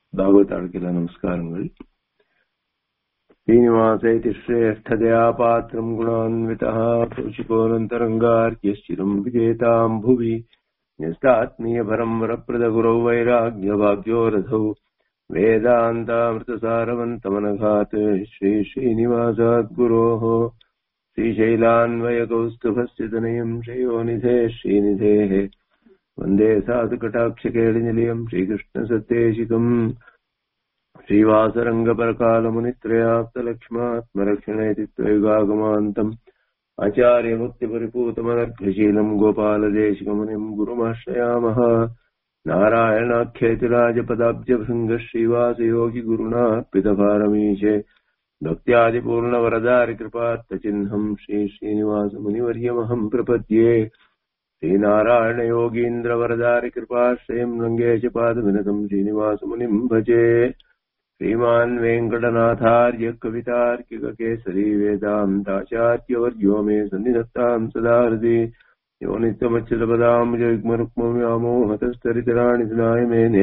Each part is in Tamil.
பாகவதாளுக்கெல்லாம் நமஸ்காரங்கள் श्रीनिवासैति श्रेष्ठतया पात्रम् गुणान्वितः कौशिकोऽनन्तरङ्गार्यश्चिरम् विजेताम् भुवि न्यस्तात्मीयपरम् वरप्रदगुरौ वैराग्यभाग्योरधौ वेदान्तामृतसारवन्तमनघात् श्रीश्रीनिवासात् गुरोः श्रीशैलान्वयकौस्तुभस्य तनयम् श्रेयोनिधे श्रीनिधेः वन्दे साधुकटाक्षकेलिनिलयम् श्रीकृष्णसत्तेशिकम् श्रीवासरङ्गपरकालमुनित्रयाप्तलक्ष्मात्मरक्षणेति त्वयुगागमान्तम् आचार्यमुक्तिपरिपूतमनर्घशीलम् गोपालदेशिकमुनिम् गुरुमाश्रयामः नारायणाख्येतिराजपदाब्जभृङ्गः श्रीवासयोगिगुरुणा पितभारमीशे भक्त्यादिपूर्णवरदारिकृपात्तचिह्नम् श्रीश्रीनिवासमुनिवर्यमहम् प्रपद्ये श्रीनारायणयोगीन्द्रवरदारिकृपाश्रयम् रङ्गे च पादविनतम् श्रीनिवासमुनिम् भजे श्रीमान् वेङ्कटनाथार्य कवितार्किककेसरी वेदान्ताचार्यवर्यो मे सन्निधत्ताम् सदा हृदि यो नित्यमच्युतपदाम्बुजयुग्मरुक्मव्यामोहतस्तरितराणि सुनाय मेने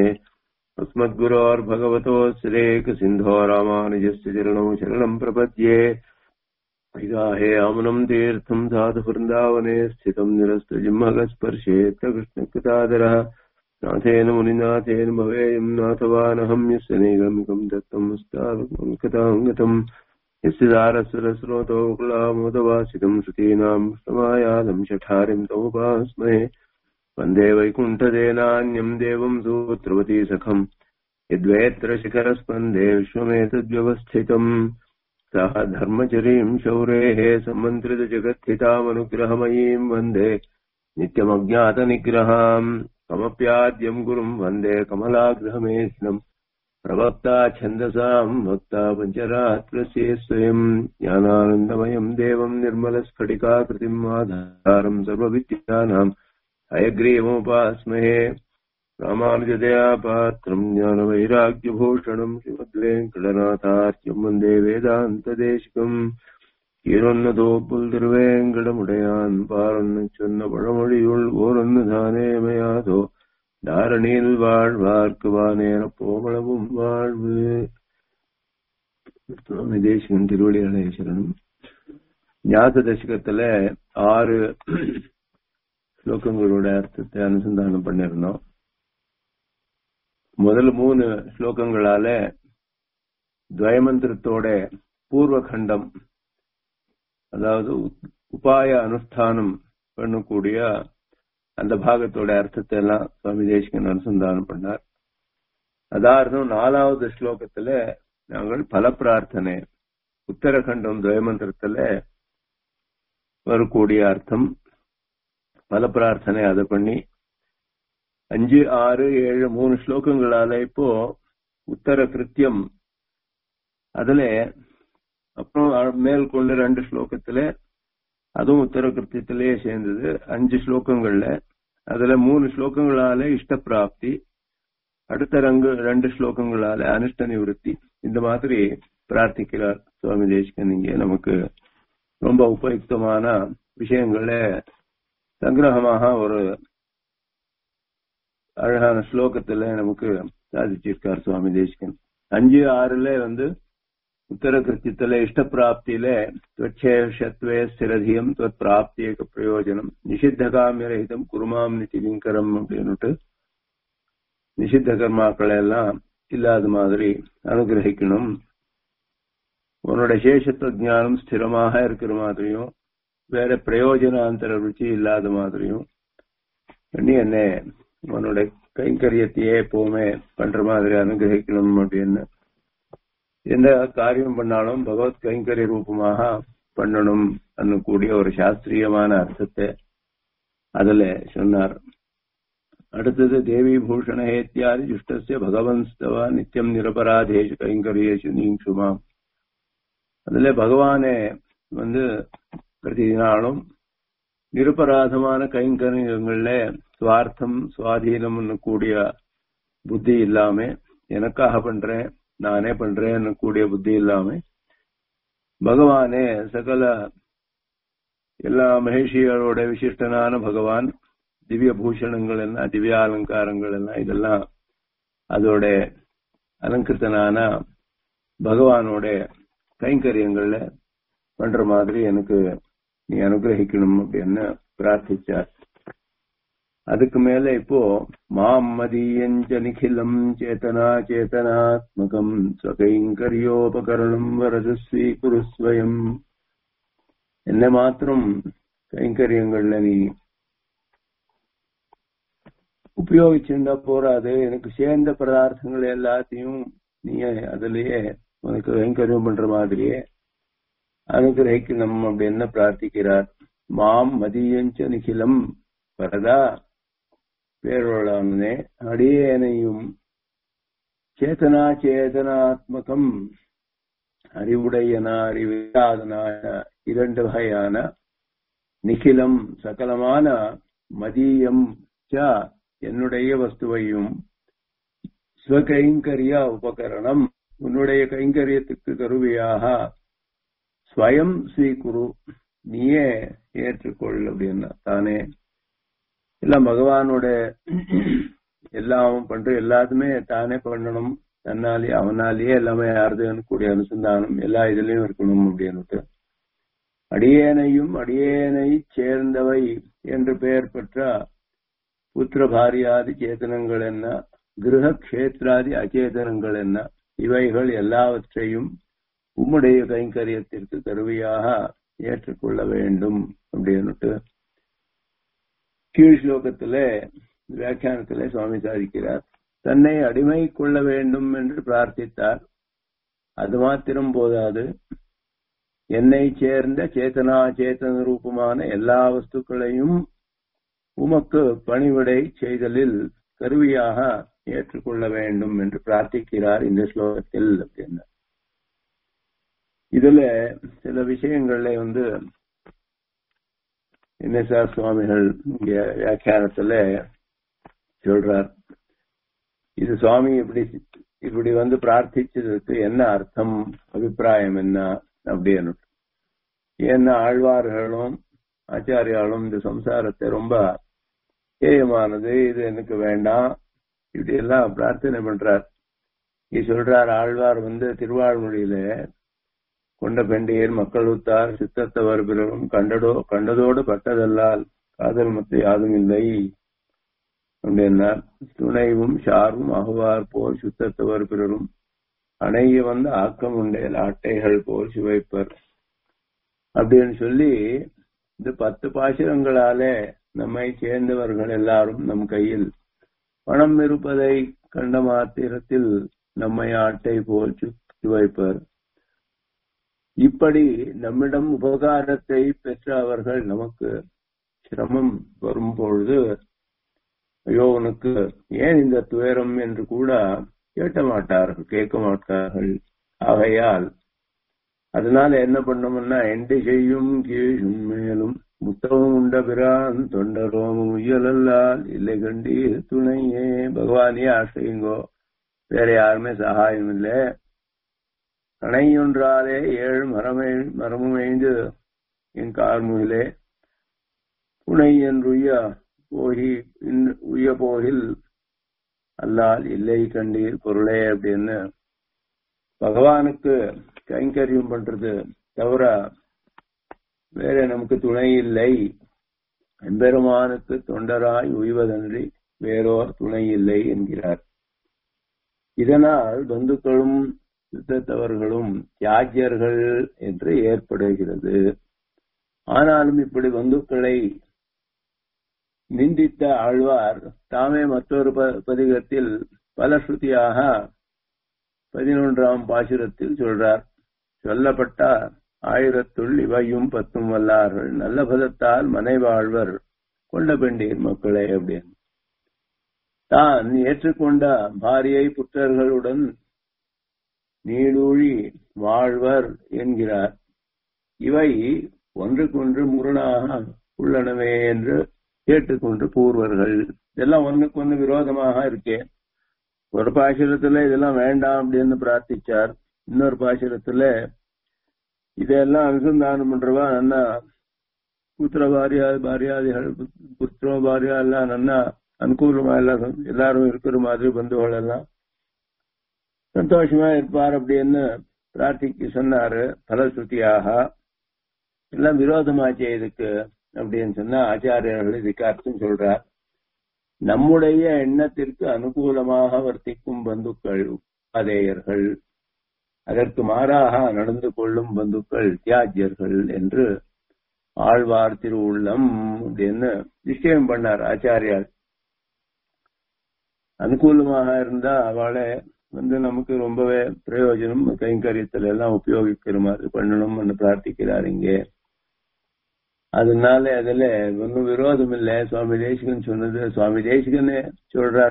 अस्मद्गुरोर्भगवतोऽस्रेकसिन्धो रामानुजस्य चरणौ शरणम् प्रपद्ये विगाहे अमुनम् तीर्थम् साधुवृन्दावने स्थितम् निरस्तजिह्मगस्पर्शेत्त कृष्णकृतादरः नाथेन मुनिनाथेन भवेयम् नाथवानहं यस्य नैगमिकम् दत्तम् हस्तावकम् कथाम् गतम् यस्य दारस्वरस्रोतो कुलामोदवासितम् श्रुतीनाम् समायादम् शठारिम् तमुपास्महे वन्दे वैकुण्ठदेनान्यम् देवम् सूत्रवती सखम् यद्वेत्र शिखरस्पन्दे विश्वमेतद्व्यवस्थितम् सः धर्मचरीम् शौरेः सम्मन्त्रितजगत्थितामनुग्रहमयीम् वन्दे नित्यमज्ञातनिग्रहाम् कमप्याद्यम् गुरुम् वन्दे कमलाग्रहमेष्णम् प्रवक्ता छन्दसाम् वक्ता पञ्चरात्रस्य स्वयम् ज्ञानानन्दमयम् देवम् निर्मलस्फटिकाकृतिम् आधारम् सर्वविद्यानाम् हयग्रीवमुपास्महे रामानुजदया पात्रम् ज्ञानवैराग्यभूषणम् श्रीमद्वेङ्कटनाथार्यम् वन्दे वेदान्तदेशिकम् ஈரொன்னதோப்புல் திருவேங்கடமுடையான் பாரொன்னு சொன்ன பழமொழியுள் ஓரொன்னு தானே மையாதோ தாரணியில் வாழ்வார்க்கு வானேர போமளவும் வாழ்வு சுவாமி தேசிகன் திருவடி சரணம் ஞாச தசகத்துல ஆறு ஸ்லோகங்களோட அர்த்தத்தை அனுசந்தானம் பண்ணிருந்தோம் முதல் மூணு ஸ்லோகங்களால துவயமந்திரத்தோட பூர்வகண்டம் அதாவது உபாய அனுஷ்டானம் பண்ணக்கூடிய அந்த பாகத்தோட அர்த்தத்தை எல்லாம் சுவாமி தேசிகன் அனுசந்தானம் பண்ணார் அதார்த்தம் நாலாவது ஸ்லோகத்துல நாங்கள் பல பிரார்த்தனை உத்தரகண்டம் துவயமந்திரத்துல வரக்கூடிய அர்த்தம் பல பிரார்த்தனை அதை பண்ணி அஞ்சு ஆறு ஏழு மூணு ஸ்லோகங்களால இப்போ உத்தர கிருத்தியம் அதுல அப்புறம் மேல் கொண்டு ரெண்டு ஸ்லோகத்துல அதுவும் உத்தர கிருத்தியத்திலேயே சேர்ந்தது அஞ்சு ஸ்லோகங்கள்ல அதுல மூணு ஸ்லோகங்களால இஷ்ட பிராப்தி அடுத்த ரங்கு ரெண்டு ஸ்லோகங்களால அனுஷ்ட நிவர்த்தி இந்த மாதிரி பிரார்த்திக்கிறார் சுவாமி தேசிகன் இங்கே நமக்கு ரொம்ப உபயுக்தமான விஷயங்கள சங்கிரகமாக ஒரு அழகான ஸ்லோகத்துல நமக்கு சாதிச்சிருக்கார் சுவாமி தேசிகன் அஞ்சு ஆறுல வந்து உத்தர கிருத்தியத்துல இஷ்ட பிராப்தியில துவச்சேஷத்வே ஸ்திரதியம் துவத் பிராப்தியக பிரயோஜனம் நிஷித்த காமியரகிதம் குருமாம் நிதிலிங்கரம் அப்படின்னுட்டு நிஷித்த கர்மாக்களை எல்லாம் இல்லாத மாதிரி அனுகிரகிக்கணும் உன்னோட சேஷத்துவ ஜானம் ஸ்திரமாக இருக்கிற மாதிரியும் வேற பிரயோஜனாந்தர ருச்சி இல்லாத மாதிரியும் பண்ணி என்ன உன்னோட கைங்கரியத்தையே எப்பவுமே பண்ற மாதிரி அனுகிரகிக்கணும் அப்படின்னு எந்த காரியம் பண்ணாலும் பகவத் கைங்கரிய ரூபமாக பண்ணணும் கூடிய ஒரு சாஸ்திரியமான அர்த்தத்தை அதுல சொன்னார் அடுத்தது தேவி பூஷண ஹேத்தியாதி ஜுஷ்டசிய பகவன்ஸ்தவா நித்தியம் நிரபராதேஷு கைங்கரியேஷு நீங்சுமாம் அதுல பகவானே வந்து பிரதி நாளும் நிரபராதமான கைங்கரியங்கள்ல சுவார்த்தம் சுவாதீனம் கூடிய புத்தி இல்லாம எனக்காக பண்றேன் நானே பண்றேன்னு கூடிய புத்தி இல்லாம பகவானே சகல எல்லா மகிழ்ச்சிகளோட விசிஷ்டனான பகவான் திவ்ய பூஷணங்கள் எல்லாம் திவ்ய அலங்காரங்கள் எல்லாம் இதெல்லாம் அதோட அலங்கிருத்தனான பகவானோட கைங்கரியங்கள்ல பண்ற மாதிரி எனக்கு நீ அனுகிரகிக்கணும் அப்படின்னு பிரார்த்திச்சார் அதுக்கு மேல இப்போ மாம் மதீயஞ்ச நிகிலம் சேதனா சேதனாத்மகம் ஸ்வகைங்கரியோபகரணம் வரது ஸ்வீகுருஸ்வயம் என்ன மாத்திரம் கைங்கரியங்கள்ல நீ உபயோகிச்சிருந்தா போறாது எனக்கு சேர்ந்த பதார்த்தங்கள் எல்லாத்தையும் நீ அதுலயே உனக்கு கைங்கரியம் பண்ற மாதிரியே அனுகிரகிக்கணும் அப்படின்னு பிரார்த்திக்கிறார் மாம் மதியஞ்ச நிகிலம் வரதா பேரோளானே அடியேனையும் சேதனா சேதனாத்மகம் அறிவுடையன அறிவில்லாதனான இரண்டு வகையான நிகிலம் சகலமான மதியம் ச என்னுடைய வஸ்துவையும் ஸ்வகைங்கரிய உபகரணம் உன்னுடைய கைங்கரியத்துக்கு கருவியாக ஸ்வயம் ஸ்வீகுரு நீயே ஏற்றுக்கொள் அப்படின்னா தானே எல்லாம் பகவானோட எல்லாம் பண்ற எல்லாத்துமே தானே பண்ணணும் தன்னாலேயே அவனாலேயே எல்லாமே யாருதுன்னு கூடிய அனுசந்தானம் எல்லா இதுலயும் இருக்கணும் அப்படின்னுட்டு அடியேனையும் அடியேனை சேர்ந்தவை என்று பெயர் பெற்ற புத்திர பாரியாதி சேதனங்கள் என்ன கிரக கஷேத்ராதி அச்சேதனங்கள் என்ன இவைகள் எல்லாவற்றையும் உம்முடைய கைங்கரியத்திற்கு கருவியாக ஏற்றுக்கொள்ள வேண்டும் அப்படின்னுட்டு கீழ் ஸ்லோகத்துல வியாக்கியானத்திலே சுவாமி சாதிக்கிறார் தன்னை அடிமை கொள்ள வேண்டும் என்று பிரார்த்தித்தார் அது மாத்திரம் போதாது என்னை சேர்ந்த சேத்தனா சேத்தன ரூபமான எல்லா வஸ்துக்களையும் உமக்கு பணிவிடை செய்தலில் கருவியாக ஏற்றுக்கொள்ள வேண்டும் என்று பிரார்த்திக்கிறார் இந்த ஸ்லோகத்தில் அப்படின்னு இதுல சில விஷயங்கள்ல வந்து என்எஸ்ஆர் சுவாமிகள் இங்க வியாக்கியானத்துல சொல்றார் இது சுவாமி இப்படி இப்படி வந்து பிரார்த்திச்சதுக்கு என்ன அர்த்தம் அபிப்பிராயம் என்ன அப்படின்னு ஏன்னா ஆழ்வார்களும் ஆச்சாரியாலும் இந்த சம்சாரத்தை ரொம்ப ஏயமானது இது எனக்கு வேண்டாம் இப்படி எல்லாம் பிரார்த்தனை பண்றார் இது சொல்றார் ஆழ்வார் வந்து திருவாழ்மொழியில கொண்ட பெண்டியர் மக்களுத்தார் சித்தத்தவர் பிறரும் கண்டடோ கண்டதோடு பட்டதல்லால் காதல் மத்த யாதும் இல்லை அப்படின்னார் துணைவும் ஷாரும் அகுவார் போல் சுத்தத்தவர் பிறரும் அணைய வந்த ஆக்கம் உண்டேல் ஆட்டைகள் போல் சுவைப்பர் அப்படின்னு சொல்லி இந்த பத்து பாசுரங்களாலே நம்மை சேர்ந்தவர்கள் எல்லாரும் நம் கையில் பணம் இருப்பதை கண்ட மாத்திரத்தில் நம்மை ஆட்டை போல் சுவைப்பர் இப்படி நம்மிடம் உபகாரத்தை பெற்ற அவர்கள் நமக்கு சிரமம் வரும் பொழுது ஐயோ உனக்கு ஏன் இந்த துயரம் என்று கூட கேட்ட மாட்டார்கள் கேட்க மாட்டார்கள் ஆகையால் அதனால என்ன பண்ணோம்னா எண்டு செய்யும் கீழும் மேலும் முத்தமும் உண்ட பிரான் தொண்டரோமும் உயலல்லால் இல்லை கண்டீர் துணையே பகவானே ஆசையுங்கோ வேற யாருமே சகாயம் இல்லை கணையொன்றாலே ஏழு மரமை மரமும் ஐந்து என் கார்முகிலே புனை என்றுய போகி உய போகில் அல்லால் இல்லை கண்டீர் பொருளே அப்படின்னு பகவானுக்கு கைங்கரியம் பண்றது தவிர வேற நமக்கு துணை இல்லை எம்பெருமானுக்கு தொண்டராய் உய்வதன்றி வேறோர் துணை இல்லை என்கிறார் இதனால் பந்துக்களும் யுத்தத்தவர்களும் தியாகியர்கள் என்று ஏற்படுகிறது ஆனாலும் இப்படி பந்துக்களை நிந்தித்த ஆழ்வார் தாமே மற்றொரு பதிகத்தில் பலஸ்ருதியாக பதினொன்றாம் பாசுரத்தில் சொல்றார் சொல்லப்பட்ட ஆயிரத்துள் இவையும் பத்தும் வல்லார்கள் நல்ல பதத்தால் மனை வாழ்வர் கொண்ட பெண்டீர் மக்களே அப்படின்னு தான் ஏற்றுக்கொண்ட பாரியை புற்றர்களுடன் நீடூழி வாழ்வர் என்கிறார் இவை ஒன்றுக்கொன்று முரணாக உள்ளனவே என்று கேட்டுக்கொண்டு கூறுவர்கள் இதெல்லாம் ஒன்றுக்கு ஒன்று விரோதமாக இருக்கே ஒரு பாசுரத்துல இதெல்லாம் வேண்டாம் அப்படின்னு பிரார்த்திச்சார் இன்னொரு பாசுரத்துல இதெல்லாம் அனுசந்தானம் பண்றவா நன்னா புத்திர பாரியா பாரியாதிகள் புத்திர பாரியா எல்லாம் நன்னா அனுகூலமா எல்லாம் எல்லாரும் இருக்கிற மாதிரி பந்துகள் எல்லாம் சந்தோஷமா இருப்பார் அப்படின்னு பிரார்த்திக்கு சொன்னாரு பலஸ்ருதியாக எல்லாம் விரோதமாச்சே இதுக்கு அப்படின்னு சொன்னா ஆச்சாரியர்கள் இதுக்கு அர்த்தம் சொல்றார் நம்முடைய எண்ணத்திற்கு அனுகூலமாக வர்த்திக்கும் பந்துக்கள் உபாதேயர்கள் அதற்கு மாறாக நடந்து கொள்ளும் பந்துக்கள் தியாஜ்யர்கள் என்று ஆழ்வார் திருவுள்ளம் அப்படின்னு நிச்சயம் பண்ணார் ஆச்சாரியார் அனுகூலமாக இருந்தா அவளை வந்து நமக்கு ரொம்பவே பிரயோஜனம் கைங்கரியத்துல எல்லாம் உபயோகிக்கிற மாதிரி பண்ணணும்னு பிரார்த்திக்கிறார் இங்கே அதனால அதுல ஒன்னும் விரோதம் இல்லை சுவாமி தேசிகன் சொன்னது சுவாமி தேசிகனே சொல்றார்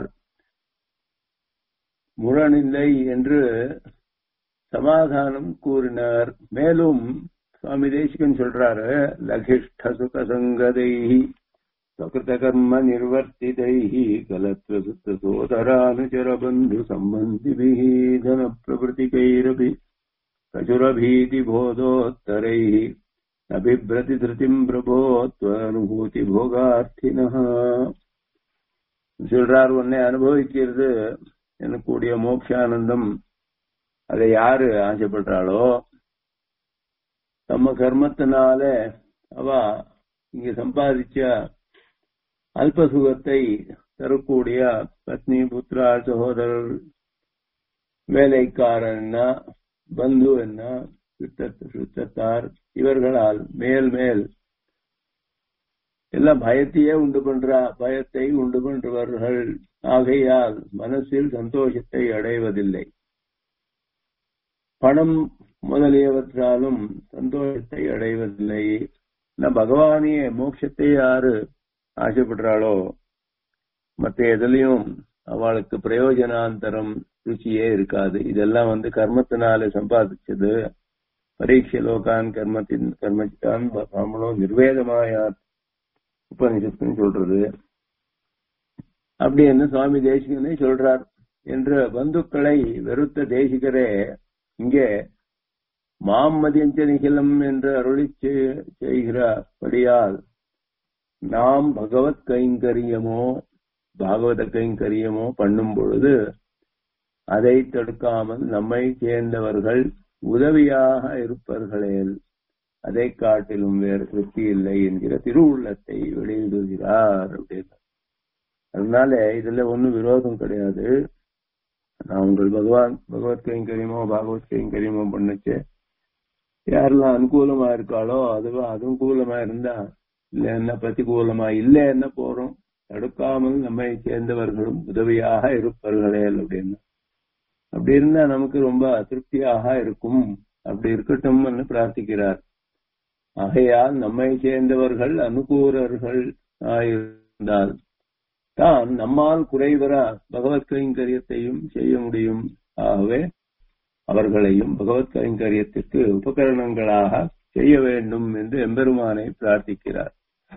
முரணில்லை என்று சமாதானம் கூறினார் மேலும் சுவாமி தேசிகன் சொல்றாரு லகிஷ்ட சுக சங்கதை சகிருத கர்ம நிர்வர்த்திதை கலத்வ சுத்த சோதரானுச்சர பந்து சம்பந்திபி தன பிரபృతిகைரபி பிரச்சுரபீதி போதோத்தரை அபிப்ரதி திருதிம் பிரபோத்வனுபூதி போகார்த்தின சொல்றார் உன்னை அனுபவிக்கிறது எனக்கூடிய மோட்சானந்தம் அதை யாரு ஆசைப்படுறாளோ தம்ம கர்மத்தினால அவ இங்க சம்பாதிச்ச அல்ப சுகத்தை தரக்கூடிய பத்னி புத்திரா சகோதரர் வேலைக்காரன் என்ன பந்து என்ன சுத்தத்தார் இவர்களால் மேல் மேல் எல்லாம் பயத்தையே உண்டு பண்றா பயத்தை உண்டு பண்றவர்கள் ஆகையால் மனசில் சந்தோஷத்தை அடைவதில்லை பணம் முதலியவற்றாலும் சந்தோஷத்தை அடைவதில்லை பகவானியே மோட்சத்தை யாரு ஆசைப்படுறாளோ மற்ற எதுலயும் அவளுக்கு பிரயோஜனாந்தரம் ருச்சியே இருக்காது இதெல்லாம் வந்து கர்மத்தினால சம்பாதிச்சது பரீட்சை லோகான் கர்மத்தின் கர்மத்தான் நம்மளும் நிர்வேதமாயார் உபனிஷத்துன்னு சொல்றது அப்படி என்ன சுவாமி தேசிகனே சொல்றார் என்ற பந்துக்களை வெறுத்த தேசிகரே இங்கே மாம்மதியஞ்ச நிகிலம் என்று அருளி செய்கிறபடியால் நாம் பகவத் கைங்கரியமோ பாகவத கைங்கரியமோ பண்ணும் பொழுது அதை தடுக்காமல் நம்மை சேர்ந்தவர்கள் உதவியாக இருப்பார்களேல் அதை காட்டிலும் வேறு திருப்தி இல்லை என்கிற திருவுள்ளத்தை வெளியிடுகிறார் அப்படின்னு அதனால இதுல ஒன்னும் விரோதம் கிடையாது நான் உங்கள் பகவான் பகவத் கைங்கரியமோ பாகவத் கைங்கரியமோ பண்ணுச்சு யாரெல்லாம் அனுகூலமா இருக்காளோ அதுவா அனுகூலமா இருந்தா இல்ல என்ன பிரதிகூலமா இல்ல என்ன போறோம் தடுக்காமல் நம்மை சேர்ந்தவர்களும் உதவியாக இருப்பார்களே அப்படின்னு அப்படி இருந்தா நமக்கு ரொம்ப திருப்தியாக இருக்கும் அப்படி இருக்கட்டும் பிரார்த்திக்கிறார் ஆகையால் நம்மை சேர்ந்தவர்கள் அனுகூலர்கள் ஆயிருந்தால் தான் நம்மால் குறைவர பகவத் கைங்கரியத்தையும் செய்ய முடியும் ஆகவே அவர்களையும் பகவத் கைங்கரியத்திற்கு உபகரணங்களாக செய்ய வேண்டும் என்று எம்பெருமானை பிரார்த்திக்கிறார்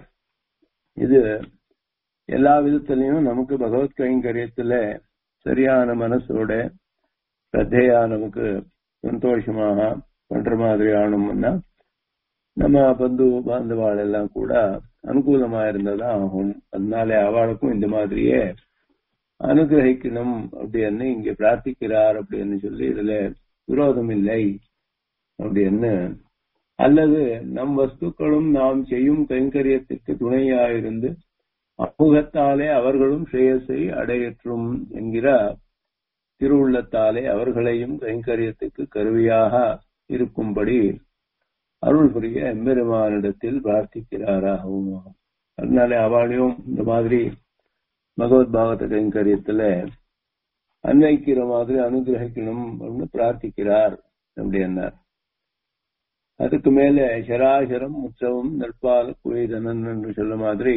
இது எல்லா விதத்திலையும் நமக்கு பகவத் கைங்கரியத்துல சரியான மனசோட ஸ்ரத்தையா நமக்கு சந்தோஷமாக பண்ற மாதிரி ஆகணும்னா நம்ம பந்து பாந்தவாள் எல்லாம் கூட அனுகூலமா இருந்ததா ஆகும் அதனால அவளுக்கும் இந்த மாதிரியே அனுகிரகிக்கணும் அப்படின்னு இங்க பிரார்த்திக்கிறார் அப்படின்னு சொல்லி இதுல விரோதம் இல்லை அப்படின்னு அல்லது நம் வஸ்துக்களும் நாம் செய்யும் கைங்கரியத்திற்கு துணையாயிருந்து அமுகத்தாலே அவர்களும் ஸ்ரேயஸை அடையற்றும் என்கிற திருவுள்ளத்தாலே அவர்களையும் கைங்கரியத்துக்கு கருவியாக இருக்கும்படி அருள் புரிய எம்பெருமானிடத்தில் பிரார்த்திக்கிறாராகவும் அதனால அவளையும் இந்த மாதிரி பகவத் பாகவத கைங்கரியத்துல அன்வைக்கிற மாதிரி அனுகிரகிக்கணும் அப்படின்னு பிரார்த்திக்கிறார் அப்படின்னார் அதுக்கு மேல சராசரம் உற்சவம் நற்பால குவைதனன் என்று சொல்ல மாதிரி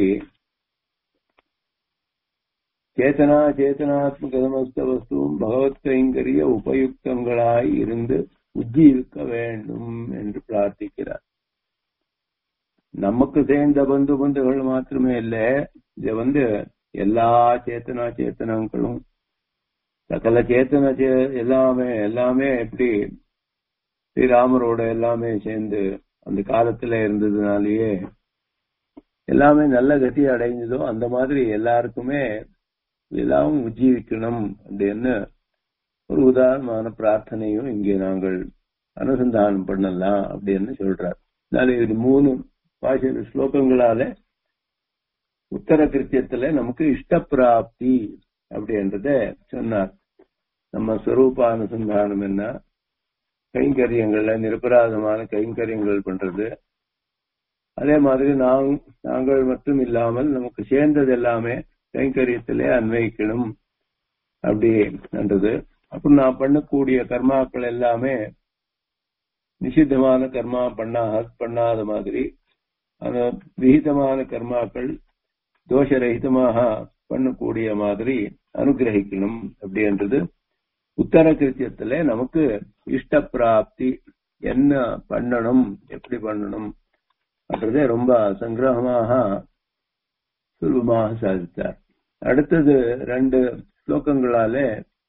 சேத்தனா சேத்தனாத்மகதமஸ்த வஸ்துவும் பகவத் கைங்கரிய உபயுக்தங்களாய் இருந்து உஜ்ஜீவிக்க வேண்டும் என்று பிரார்த்திக்கிறார் நமக்கு சேர்ந்த பந்து பந்துகள் மாத்திரமே இல்ல இது வந்து எல்லா சேத்தனா சேத்தனங்களும் சகல சேத்தன எல்லாமே எல்லாமே எப்படி ஸ்ரீராமரோட எல்லாமே சேர்ந்து அந்த காலத்துல இருந்ததுனாலயே எல்லாமே நல்ல கதி அடைஞ்சதோ அந்த மாதிரி எல்லாருக்குமே எல்லாம் உஜ்ஜீவிக்கணும் அப்படின்னு ஒரு உதாரணமான பிரார்த்தனையும் இங்கே நாங்கள் அனுசந்தானம் பண்ணலாம் அப்படின்னு சொல்றார் அதனால இது மூணு பாஷ ஸ்லோகங்களால உத்தர கிருத்தியத்துல நமக்கு இஷ்டப்பிராப்தி அப்படின்றத சொன்னார் நம்ம ஸ்வரூப அனுசந்தானம் என்ன கைங்கரியங்கள்ல நிரபராதமான கைங்கரியங்கள் பண்றது அதே மாதிரி நாம் நாங்கள் மட்டும் இல்லாமல் நமக்கு சேர்ந்தது எல்லாமே கைங்கரியத்திலே அன்வைக்கணும் அப்படின்றது அப்புறம் நான் பண்ணக்கூடிய கர்மாக்கள் எல்லாமே நிஷித்தமான கர்மா பண்ணா பண்ணாத மாதிரி அந்த விகிதமான கர்மாக்கள் தோஷரகிதமாக பண்ணக்கூடிய மாதிரி அனுகிரகிக்கணும் அப்படின்றது உத்தர கிருத்தியத்துல நமக்கு இஷ்ட பிராப்தி என்ன பண்ணணும் எப்படி பண்ணணும் அப்படின்றதே ரொம்ப சங்கிரகமாக சுலபமாக சாதித்தார் அடுத்தது ரெண்டு ஸ்லோகங்களாலே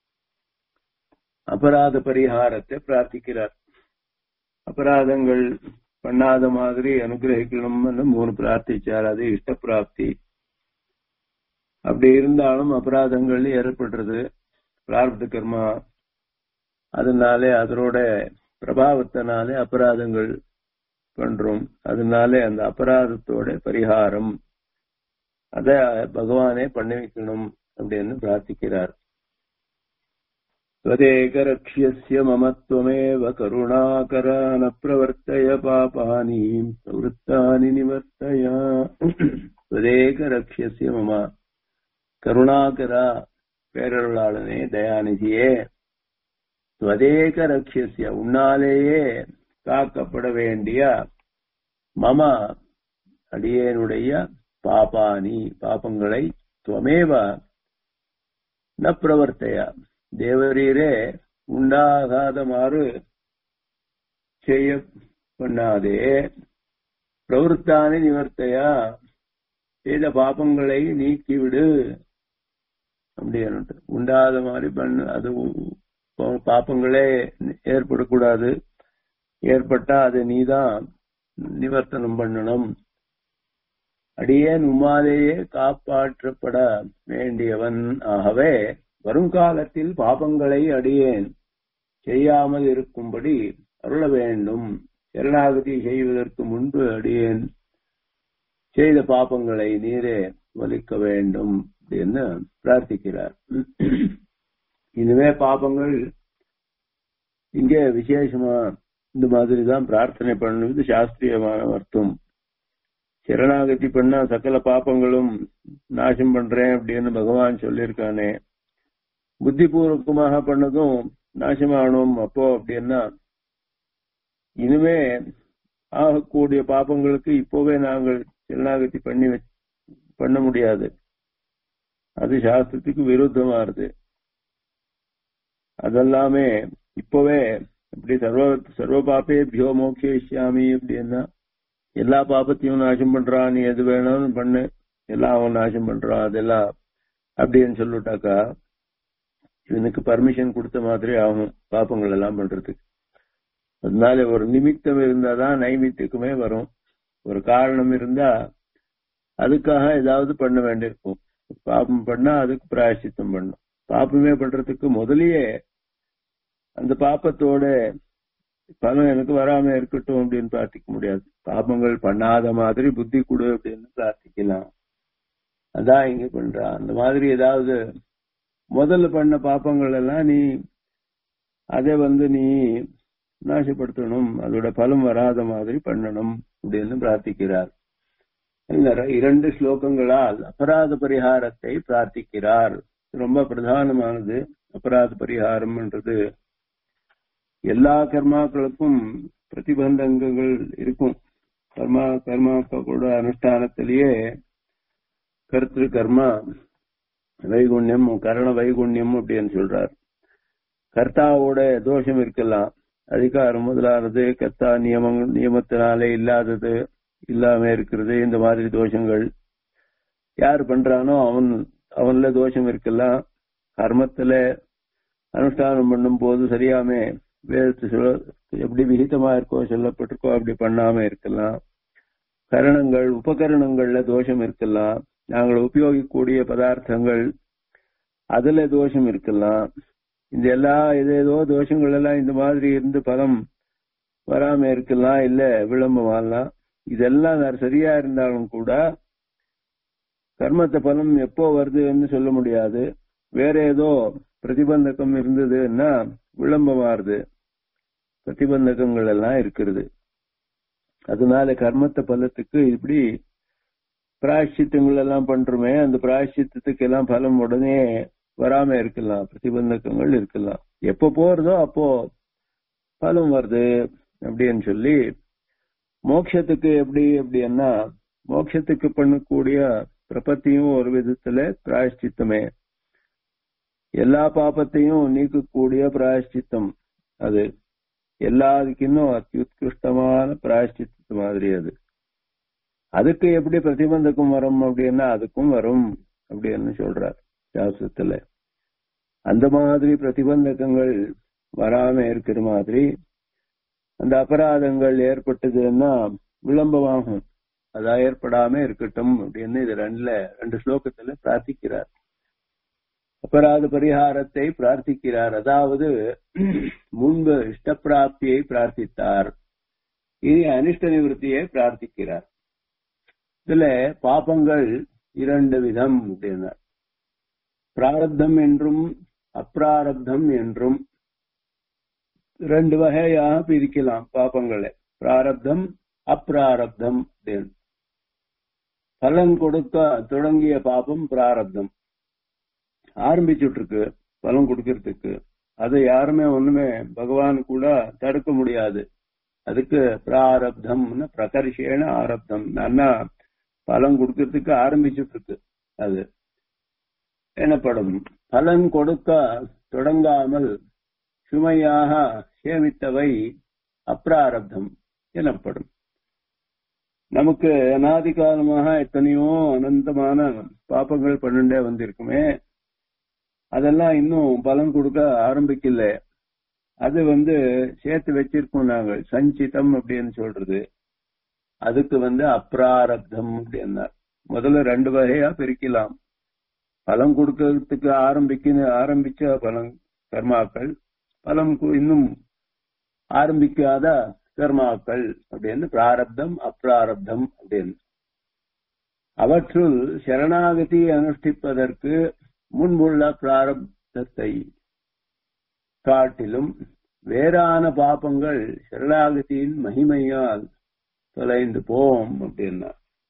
அபராத பரிகாரத்தை பிரார்த்திக்கிறார் அபராதங்கள் பண்ணாத மாதிரி அனுகிரகிக்கணும்னு மூணு பிரார்த்திச்சார் அது இஷ்ட பிராப்தி அப்படி இருந்தாலும் அபராதங்கள் ஏற்படுறது பிரார்த்த கர்மா அதனாலே அதனோட பிரபாவத்தினாலே அபராதங்கள் பண்றோம் அதனாலே அந்த அபராதத்தோட பரிகாரம் அத பகவானே பண்ணி வைக்கணும் அப்படின்னு பிரார்த்திக்கிறார் त्वदेकरक्ष्यस्य ममत्वमेव करुणाकर न प्रवर्तय पापानि प्रवृत्तानि निवर्तय त्वदेकरक्ष्यस्य मम கருணாகர பேரருளாளனே தயாநிதியே துவதேக ரக்ஷிய உன்னாலேயே காக்கப்பட வேண்டிய மம அடியேனுடைய பாபானி பாபங்களை துவமேவ ந பிரவர்த்தைய தேவரீரே உண்டாகாதமாறு செய்ய பண்ணாதே பிரவருத்தானி நிவர்த்தையா செய்த பாபங்களை நீக்கிவிடு அப்படின்னு உண்டாத மாதிரி பண்ணு அது பாப்பங்களே ஏற்படக்கூடாது ஏற்பட்டா அது நீதான் நிவர்த்தனம் பண்ணணும் அடியேன் உமாலேயே காப்பாற்றப்பட வேண்டியவன் ஆகவே வருங்காலத்தில் பாபங்களை அடியேன் செய்யாமல் இருக்கும்படி அருள வேண்டும் சரணாகதி செய்வதற்கு முன்பு அடியேன் செய்த பாபங்களை நீரே வலிக்க வேண்டும் அப்படின்னு பிரார்த்திக்கிறார் இனிமே பாபங்கள் இங்கே விசேஷமா இந்த மாதிரி தான் பிரார்த்தனை பண்ணுவது சாஸ்திரியமான அர்த்தம் சரணாகதி பண்ணா சகல பாப்பங்களும் நாசம் பண்றேன் அப்படின்னு பகவான் சொல்லியிருக்கானே புத்திபூர்வகமாக பண்ணதும் நாசமானோம் அப்போ அப்படின்னா இனிமே ஆகக்கூடிய பாப்பங்களுக்கு இப்போவே நாங்கள் சரணாகதி பண்ணி பண்ண முடியாது அது சாஸ்திரத்துக்கு விருத்தமா இருக்கு அதெல்லாமே இப்பவே இப்படி சர்வ சர்வ பாப்பே பியோ மோக்ஷியாமி அப்படின்னா எல்லா பாப்பத்தையும் நாசம் பண்றான் நீ எது வேணும்னு பண்ணு எல்லாம் அவன் நாசம் பண்றான் அதெல்லாம் அப்படின்னு சொல்லிட்டாக்கா இவனுக்கு பர்மிஷன் கொடுத்த மாதிரி ஆகும் பாப்பங்கள் எல்லாம் பண்றதுக்கு அதனால ஒரு நிமித்தம் இருந்தாதான் நைமித்தியக்குமே வரும் ஒரு காரணம் இருந்தா அதுக்காக ஏதாவது பண்ண வேண்டியிருக்கும் பாப்பம் பண்ணா அதுக்கு பிராயசித்தம் பண்ணும் பாப்பமே பண்றதுக்கு முதலியே அந்த பாப்பத்தோட பலம் எனக்கு வராம இருக்கட்டும் அப்படின்னு பிரார்த்திக்க முடியாது பாப்பங்கள் பண்ணாத மாதிரி புத்தி கொடு அப்படின்னு பிரார்த்திக்கலாம் அதான் இங்க பண்றா அந்த மாதிரி ஏதாவது முதல்ல பண்ண பாப்பங்கள் எல்லாம் நீ அதை வந்து நீ நாசப்படுத்தணும் அதோட பலம் வராத மாதிரி பண்ணணும் அப்படின்னு பிரார்த்திக்கிறார் இந்த இரண்டு ஸ்லோகங்களால் அபராத பரிகாரத்தை பிரார்த்திக்கிறார் ரொம்ப பிரதானமானது அபராத பரிகாரம்ன்றது எல்லா கர்மாக்களுக்கும் பிரதிபந்தங்கள் இருக்கும் கர்மா கர்மாக்களோட அனுஷ்டானத்திலேயே கருத்து கர்மா வைகுண்யம் கரண வைகுண்யம் அப்படின்னு சொல்றார் கர்த்தாவோட தோஷம் இருக்கலாம் அதிகாரம் முதலானது கர்த்தா நியமம் நியமத்தினாலே இல்லாதது இல்லாம இருக்கிறது இந்த மாதிரி தோஷங்கள் யார் பண்றானோ அவன் அவன்ல தோஷம் இருக்கலாம் கர்மத்துல அனுஷ்டானம் பண்ணும் போது சரியாம வேதத்து சொல்ல எப்படி விகிதமா இருக்கோ சொல்லப்பட்டிருக்கோ அப்படி பண்ணாம இருக்கலாம் கரணங்கள் உபகரணங்கள்ல தோஷம் இருக்கலாம் நாங்கள் உபயோகிக்கக்கூடிய பதார்த்தங்கள் அதுல தோஷம் இருக்கலாம் இந்த எல்லா ஏதேதோ தோஷங்கள் எல்லாம் இந்த மாதிரி இருந்து பலம் வராம இருக்கலாம் இல்ல விளம்பமாகலாம் இதெல்லாம் சரியா இருந்தாலும் கூட கர்மத்த பலம் எப்போ வருதுன்னு சொல்ல முடியாது வேற ஏதோ பிரதிபந்தகம் இருந்ததுன்னா விளம்பமாறுது பிரதிபந்தகங்கள் எல்லாம் இருக்கிறது அதனால கர்மத்த பலத்துக்கு இப்படி பிராயஷ்சித்தங்கள் எல்லாம் பண்றோமே அந்த பிராயஷ்சித்தத்துக்கு எல்லாம் பலம் உடனே வராம இருக்கலாம் பிரதிபந்தகங்கள் இருக்கலாம் எப்ப போறதோ அப்போ பலம் வருது அப்படின்னு சொல்லி மோட்சத்துக்கு எப்படி அப்படின்னா மோட்சத்துக்கு பண்ணக்கூடிய பிரபத்தியும் ஒரு விதத்துல பிராயஷ்சித்தமே எல்லா பாப்பத்தையும் நீக்கக்கூடிய பிராயஷ்சித்தம் அது எல்லாத்துக்கின்னும் அத்தியுத்கிருஷ்டமான பிராயஷ்சித்த மாதிரி அது அதுக்கு எப்படி பிரதிபந்தகம் வரும் அப்படின்னா அதுக்கும் வரும் அப்படின்னு சொல்றார் சாஸ்திரத்துல அந்த மாதிரி பிரதிபந்தகங்கள் வராம இருக்கிற மாதிரி அந்த அபராதங்கள் ஏற்பட்டதுன்னா விளம்பமாகும் அதா ஏற்படாம இருக்கட்டும் அப்படின்னு இது ரெண்டுல ரெண்டு ஸ்லோகத்துல பிரார்த்திக்கிறார் அபராத பரிகாரத்தை பிரார்த்திக்கிறார் அதாவது முன்பு இஷ்டப்பிராப்தியை பிரார்த்தித்தார் இனி அனிஷ்ட நிவர்த்தியை பிரார்த்திக்கிறார் இதுல பாபங்கள் இரண்டு விதம் அப்படின்னார் பிராரப்தம் என்றும் அப்பிராரப்தம் என்றும் ரெண்டு வகையாக பிரிக்கலாம் பாப்பங்களை பிராரப்தம் அப்பிராரப்தம் அப்படின்னு பலன் கொடுக்க தொடங்கிய பாபம் பிராரப்தம் ஆரம்பிச்சுட்டு இருக்கு பலன் கொடுக்கறதுக்கு அதை யாருமே ஒண்ணுமே பகவான் கூட தடுக்க முடியாது அதுக்கு பிராரப்தம்னு பிரகர்ஷேன ஆரப்தம் அண்ணா பலன் கொடுக்கறதுக்கு ஆரம்பிச்சுட்டு இருக்கு அது எனப்படும் பலன் கொடுக்க தொடங்காமல் சுமையாக சேமித்தவை அப்பிராரப்தம் எனப்படும் நமக்கு அனாதி காலமாக எத்தனையோ அனந்தமான பாப்பங்கள் பன்னெண்டே வந்திருக்குமே அதெல்லாம் இன்னும் பலன் கொடுக்க ஆரம்பிக்கல அது வந்து சேர்த்து வச்சிருக்கோம் நாங்கள் சஞ்சிதம் அப்படின்னு சொல்றது அதுக்கு வந்து அப்பிராரப்தம் அப்படின்னா முதல்ல ரெண்டு வகையா பிரிக்கலாம் பலம் கொடுக்கறதுக்கு ஆரம்பிக்க ஆரம்பிச்ச பலம் கர்மாக்கள் பலம் இன்னும் ஆரம்பிக்காத கர்மாக்கள் அப்படின்னு பிராரப்தம் அப்பிராரப்தம் அப்படின்னு அவற்றுள் சரணாகதி அனுஷ்டிப்பதற்கு முன்புள்ள பிராரப்தத்தை காட்டிலும் வேறான பாபங்கள் சரணாகதியின் மகிமையால் தொலைந்து போம் அப்படின்னா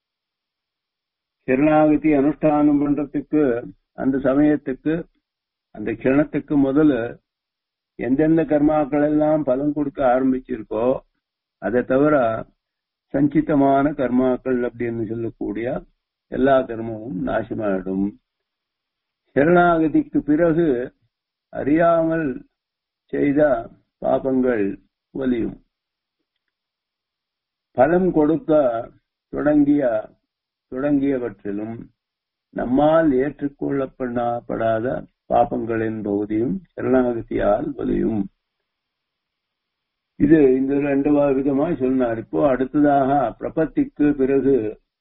சரணாகதி அனுஷ்டானம் பண்றதுக்கு அந்த சமயத்துக்கு அந்த கிணத்துக்கு முதல்ல எந்தெந்த கர்மாக்கள் எல்லாம் பலன் கொடுக்க ஆரம்பிச்சிருக்கோ அதை தவிர சஞ்சிதமான கர்மாக்கள் அப்படின்னு சொல்லக்கூடிய எல்லா கர்மமும் நாசமாயிடும் சரணாகதிக்கு பிறகு அறியாமல் செய்த பாபங்கள் வலியும் பலம் கொடுக்க தொடங்கிய தொடங்கியவற்றிலும் நம்மால் ஏற்றுக்கொள்ளப்படாத பாபங்களின் பகுதியும் சரணாகதியால் வலியும் இது இந்த ரெண்டு விதமா சொன்னார் இப்போ அடுத்ததாக பிரபத்திக்கு பிறகு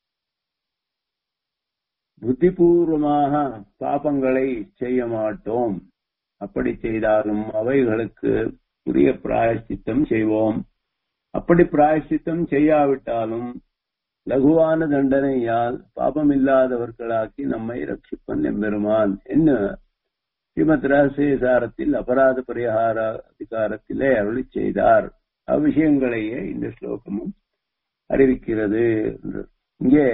புத்திபூர்வமாக பாபங்களை செய்ய மாட்டோம் அப்படி செய்தாலும் அவைகளுக்கு உரிய பிராயஷ்சித்தம் செய்வோம் அப்படி பிராயஷ்சித்தம் செய்யாவிட்டாலும் லகுவான தண்டனையால் பாபம் இல்லாதவர்களாக்கி நம்மை ரட்சிப்பன் எம்பெருமான் என்ன ஸ்ரீமத் ரகசியசாரத்தில் அபராத பரிகார அதிகாரத்திலே அருளி செய்தார் அவ்விஷயங்களையே இந்த ஸ்லோகமும் அறிவிக்கிறது இங்கே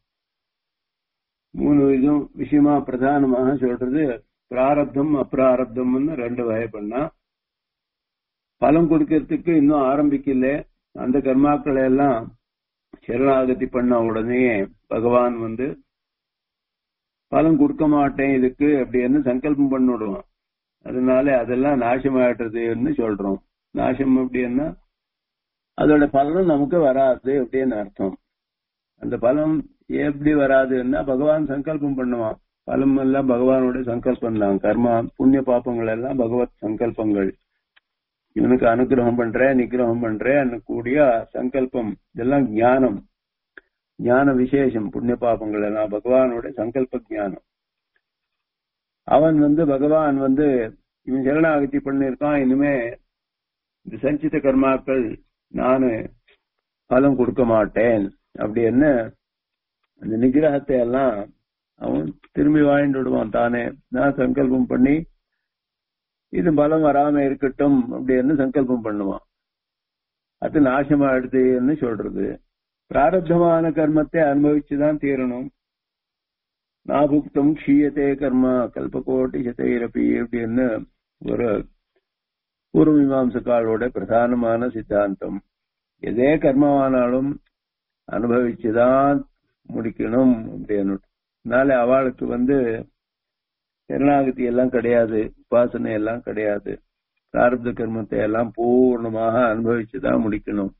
மூணு இதுவும் விஷயமா பிரதானமாக சொல்றது பிராரப்தம் அப்பிராரப்தம்னு ரெண்டு வகை பண்ணா பலம் கொடுக்கறதுக்கு இன்னும் ஆரம்பிக்கல அந்த கர்மாக்களை எல்லாம் சரணாகதி பண்ண உடனே பகவான் வந்து பலன் கொடுக்க மாட்டேன் இதுக்கு அப்படின்னு சங்கல்பம் பண்ணிவிடுவான் அதனால அதெல்லாம் நாசமாயிடுறதுன்னு சொல்றோம் நாசம் அப்படின்னா அதோட பலனும் நமக்கு வராது அப்படின்னு அர்த்தம் அந்த பலம் எப்படி வராதுன்னா பகவான் சங்கல்பம் பண்ணுவான் பலம் எல்லாம் பகவானோட சங்கல்பம் தான் கர்மா புண்ணிய பாப்பங்கள் எல்லாம் பகவத் சங்கல்பங்கள் இவனுக்கு அனுகிரகம் பண்றேன் நிகிரகம் பண்றேன் கூடிய சங்கல்பம் இதெல்லாம் ஞானம் ஞான விசேஷம் புண்ணிய பாபங்கள் எல்லாம் பகவானோட சங்கல்ப ஞானம் அவன் வந்து பகவான் வந்து இவன் சரணாகதி பண்ணிருக்கான் இனிமே இந்த சஞ்சித கர்மாக்கள் நானு பலம் கொடுக்க மாட்டேன் அப்படின்னு அந்த நிகிரகத்தை எல்லாம் அவன் திரும்பி வாழ்ந்து விடுவான் தானே நான் சங்கல்பம் பண்ணி இது பலம் வராம இருக்கட்டும் அப்படின்னு சங்கல்பம் பண்ணுவான் அது நாசமாயிடுதுன்னு சொல்றது பிராரப்தமான கர்மத்தை அனுபவிச்சுதான் தீரணும் நாபுக்தம் க்ஷீயத்தே கர்மா கல்பகோட்டி சதைரப்பி அப்படின்னு ஒரு பூர்வ மீமாம்சக்காலோட பிரதானமான சித்தாந்தம் எதே கர்மமானாலும் அனுபவிச்சுதான் முடிக்கணும் அப்படின்னு அதனால அவளுக்கு வந்து சரணாகதி எல்லாம் கிடையாது உபாசனை எல்லாம் கிடையாது பிராரப்த கர்மத்தை எல்லாம் பூர்ணமாக அனுபவிச்சுதான் முடிக்கணும்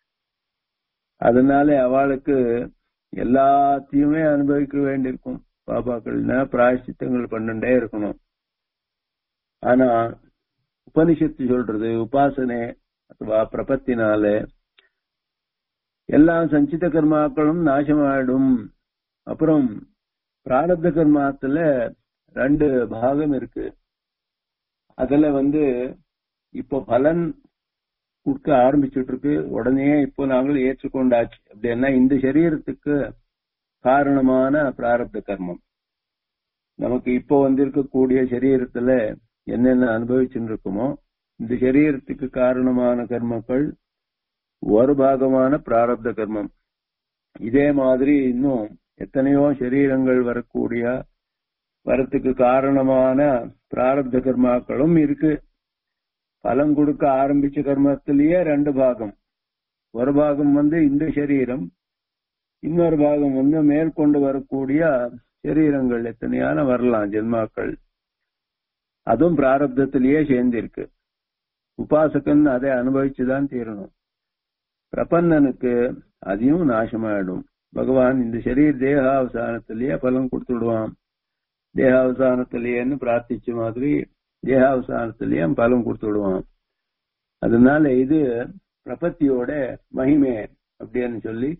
அதனால அவளுக்கு எல்லாத்தையுமே அனுபவிக்க வேண்டியிருக்கும் பாபாக்கள்னா பிராயசித்தங்கள் பண்ணிட்டே இருக்கணும் ஆனா உபனிஷத்து சொல்றது உபாசனை அதுவா பிரபத்தினால எல்லா சஞ்சித கர்மாக்களும் நாசமாயிடும் அப்புறம் பிராரப்த கர்மாத்துல ரெண்டு பாகம் இருக்கு அதுல வந்து இப்போ பலன் கொடுக்க ஆரம்பிச்சுட்டு இருக்கு உடனே இப்போ நாங்கள் ஏற்றுக்கொண்டாச்சு அப்படின்னா இந்த சரீரத்துக்கு காரணமான பிராரப்த கர்மம் நமக்கு இப்போ வந்திருக்கக்கூடிய சரீரத்துல என்னென்ன அனுபவிச்சுட்டு இருக்குமோ இந்த சரீரத்துக்கு காரணமான கர்மங்கள் ஒரு பாகமான பிராரப்த கர்மம் இதே மாதிரி இன்னும் எத்தனையோ சரீரங்கள் வரக்கூடிய வரத்துக்கு காரணமான பிராரப்த கர்மாக்களும் இருக்கு பலம் கொடுக்க ஆரம்பிச்ச கர்மத்திலேயே ரெண்டு பாகம் ஒரு பாகம் வந்து இந்த சரீரம் இன்னொரு பாகம் வந்து மேற்கொண்டு வரக்கூடிய சரீரங்கள் எத்தனையான வரலாம் ஜென்மாக்கள் அதுவும் பிராரப்தத்திலேயே சேர்ந்திருக்கு உபாசகன் அதை அனுபவிச்சுதான் தீரணும் பிரபன்னனுக்கு அதையும் நாசமாயிடும் பகவான் இந்த சரீர தேகாவசானத்திலேயே பலன் கொடுத்து விடுவான் தேகாவசானத்திலேயேன்னு பிரார்த்திச்ச மாதிரி தேகாவசானத்திலேயே பலன் கொடுத்து விடுவான் அதனால இது பிரபத்தியோட மகிமை அப்படின்னு சொல்லி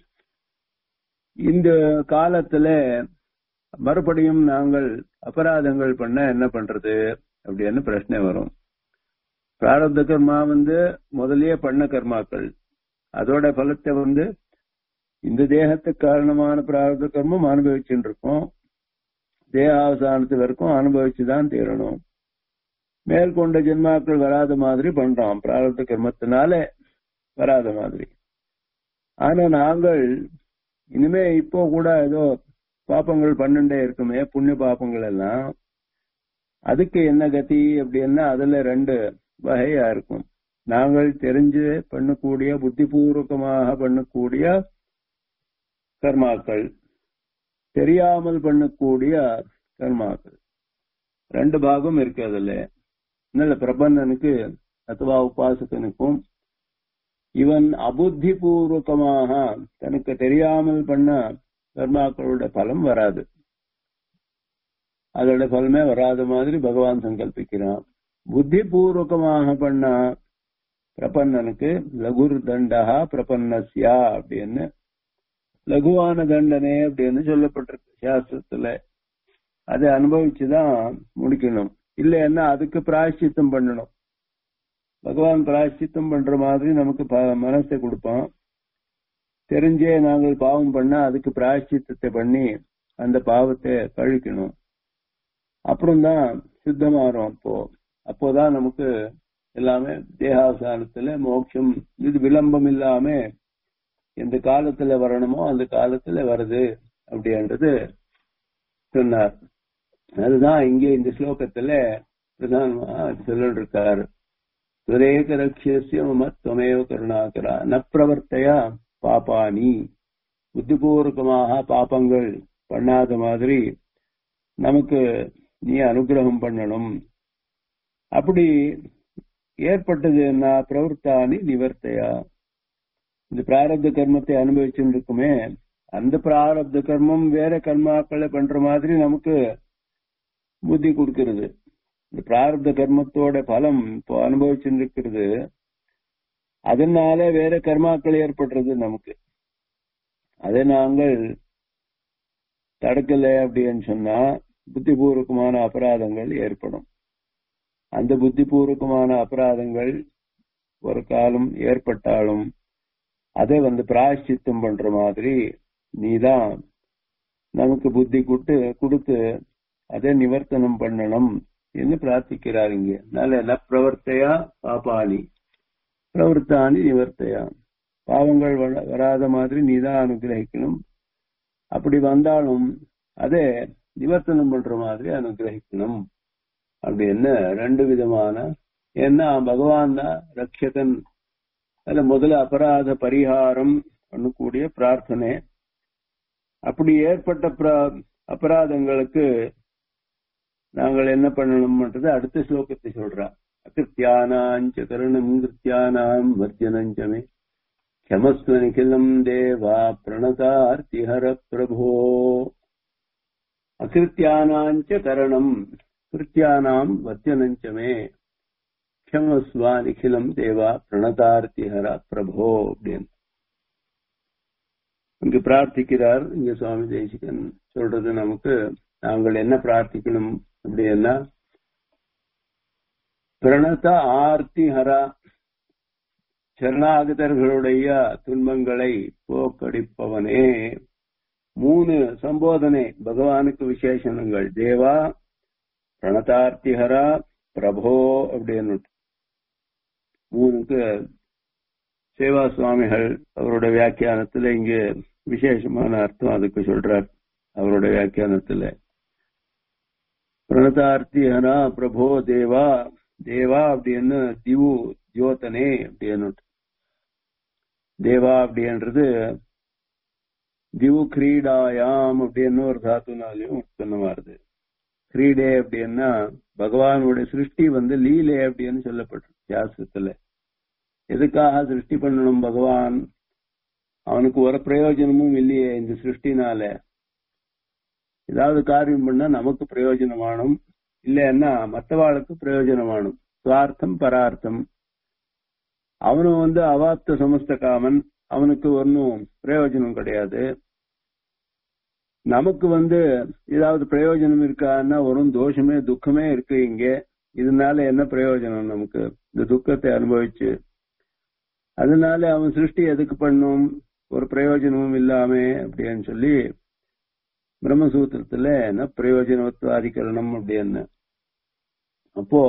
இந்த காலத்துல மறுபடியும் நாங்கள் அபராதங்கள் பண்ண என்ன பண்றது அப்படின்னு பிரச்சனை வரும் பிராரப்த கர்மா வந்து முதல்லயே பண்ண கர்மாக்கள் அதோட பலத்தை வந்து இந்த தேகத்துக்கு காரணமான பிராரப்த கர்மம் அனுபவிச்சுட்டு இருக்கோம் தேகாவசானத்து வரைக்கும் அனுபவிச்சுதான் தீரணும் மேற்கொண்ட ஜென்மாக்கள் வராத மாதிரி பண்றோம் பிராரப்த கர்மத்தினால வராத மாதிரி ஆனா நாங்கள் இனிமே இப்போ கூட ஏதோ பாப்பங்கள் பன்னெண்டே இருக்குமே புண்ணிய பாப்பங்கள் எல்லாம் அதுக்கு என்ன கதி அப்படின்னா அதுல ரெண்டு வகையா இருக்கும் நாங்கள் தெரிஞ்சு பண்ணக்கூடிய புத்திபூர்வகமாக பண்ணக்கூடிய கர்மாக்கள் தெரியாமல் பண்ணக்கூடிய கர்மாக்கள் ரெண்டு பாகம் இருக்கு அதுல அதனால பிரபந்தனுக்கு அथवा உபாசகனுக்கும் இவன் அபுத்தி பூர்வகமாக தனக்கு தெரியாமல் பண்ண கர்மாக்களோட பலம் வராது அதோட பலமே வராத மாதிரி பகவான் சங்கல்பிக்கிறான் புத்தி பூர்வகமாக பண்ண பிரபன்னனுக்கு லகுர் தண்டா பிரபன்னஸ்யா அப்படின்னு லகுவான தண்டனை அப்படின்னு சொல்லப்பட்டிருக்கு சாஸ்திரத்துல அதை அனுபவிச்சுதான் முடிக்கணும் இல்லைன்னா அதுக்கு பிராயஷ்சித்தம் பண்ணணும் பகவான் பிராயஷ்சித்தம் பண்ற மாதிரி நமக்கு மனசை கொடுப்பான் தெரிஞ்சே நாங்கள் பாவம் பண்ணா அதுக்கு பிராயஷ்சித்தத்தை பண்ணி அந்த பாவத்தை கழிக்கணும் அப்புறம்தான் சுத்தமாறும் அப்போ அப்போதான் நமக்கு எல்லாமே தேகாவசானத்துல மோட்சம் இது விளம்பம் இல்லாம எந்த காலத்துல வரணுமோ அந்த காலத்துல வருது அப்படின்றது சொன்னார் அதுதான் இங்கே இந்த ஸ்லோகத்துல பிரதானமா சொல்லிட்டு இருக்காரு துரேக ரக்ஷிய மம துவமேவ கருணாகரா ந பிரவர்த்தையா பாப்பானி புத்திபூர்வகமாக பாப்பங்கள் பண்ணாத மாதிரி நமக்கு நீ அனுகிரகம் பண்ணணும் அப்படி ஏற்பட்டது என்ன பிரவர்த்தானி நிவர்த்தையா இந்த பிராரப்த கர்மத்தை அனுபவிச்சுட்டு இருக்குமே அந்த பிராரப்த கர்மம் வேற கர்மாக்களை பண்ற மாதிரி நமக்கு புத்தி கொடுக்கிறது இந்த பிராரப்த கர்மத்தோட பலம் இப்போ அனுபவிச்சுட்டு இருக்கிறது அதனால வேற கர்மாக்கள் ஏற்படுறது நமக்கு அதை நாங்கள் தடுக்கல அப்படின்னு சொன்னா புத்திபூர்வகமான அபராதங்கள் ஏற்படும் அந்த புத்திபூர்வகமான அபராதங்கள் ஒரு காலம் ஏற்பட்டாலும் அதை வந்து பிராயஷ்சித்தம் பண்ற மாதிரி நீதான் நமக்கு புத்தி கொடுத்து கொடுத்து அதை நிவர்த்தனம் பண்ணணும் என்று பிரார்த்திக்கிறார் இங்க அதனால என்ன பிரவர்த்தையா பாப்பானி பிரவர்த்தானி நிவர்த்தையா பாவங்கள் வராத மாதிரி நீதான் அனுகிரகிக்கணும் அப்படி வந்தாலும் அதை நிவர்த்தனம் பண்ற மாதிரி அனுகிரகிக்கணும் அப்படின்னு ரெண்டு விதமான ஏன்னா பகவான் தான் ரட்சகன் அதுல முதல்ல அபராத பரிகாரம் பண்ணக்கூடிய பிரார்த்தனை அப்படி ஏற்பட்ட அபராதங்களுக்கு நாங்கள் என்ன பண்ணணும்ன்றது அடுத்த ஸ்லோகத்தை சொல்றான் அகிருத்தியானாஞ்ச கருணம் கிருத்தியானாம் வர்ஜனஞ்சமே க்ஷமஸ்வ நிகிலம் தேவா பிரணதார்த்திஹர பிரபோ அகிருத்தியானாஞ்ச கரணம் கிருத்தியானாம் வர்ஜனஞ்சமே க்ஷமஸ்வா நிகிலம் தேவா பிரணதார்த்திஹர பிரபோ அப்படின்னு இங்கு பிரார்த்திக்கிறார் இங்க சுவாமி தேசிகன் சொல்றது நமக்கு நாங்கள் என்ன பிரார்த்திக்கணும் அப்படின்னா பிரணத ஆர்த்தி ஹரா சரணாகதர்களுடைய துன்பங்களை போக்கடிப்பவனே மூணு சம்போதனை பகவானுக்கு விசேஷணங்கள் தேவா பிரணதார்த்திஹரா பிரபோ அப்படின்னு மூணுக்கு சேவா சுவாமிகள் அவருடைய வியாக்கியானத்துல இங்க விசேஷமான அர்த்தம் அதுக்கு சொல்றார் அவருடைய வியாக்கியானத்துல பிரணதார்த்திஹரா பிரபோ தேவா தேவா அப்படின்னு திவு ஜோதனே அப்படின்னு தேவா அப்படின்றது திவு கிரீடாயாம் அப்படின்னு ஒரு தாத்துனாலையும் உற்பத்தமா வருது கிரீடே அப்படின்னா பகவானுடைய சிருஷ்டி வந்து லீலே அப்படின்னு சொல்லப்பட்டிருக்கு சாஸ்திரத்துல எதுக்காக சிருஷ்டி பண்ணணும் பகவான் அவனுக்கு ஒரு பிரயோஜனமும் இல்லையே இந்த சிருஷ்டினால ஏதாவது காரியம் பண்ணா நமக்கு பிரயோஜனமானும் இல்லைன்னா மற்றவாளுக்கு பிரயோஜனமானும் சுவார்த்தம் பரார்த்தம் அவனும் வந்து அவாப்த சமஸ்த காமன் அவனுக்கு ஒன்னும் பிரயோஜனம் கிடையாது நமக்கு வந்து ஏதாவது பிரயோஜனம் இருக்கான்னா ஒரு தோஷமே துக்கமே இருக்கு இங்க இதனால என்ன பிரயோஜனம் நமக்கு இந்த துக்கத்தை அனுபவிச்சு அதனால அவன் சிருஷ்டி எதுக்கு பண்ணும் ஒரு பிரயோஜனமும் இல்லாம அப்படின்னு சொல்லி பிரம்மசூத்திரத்துல என்ன பிரயோஜனத்துவாதிகரணம் அப்படின்னு அப்போ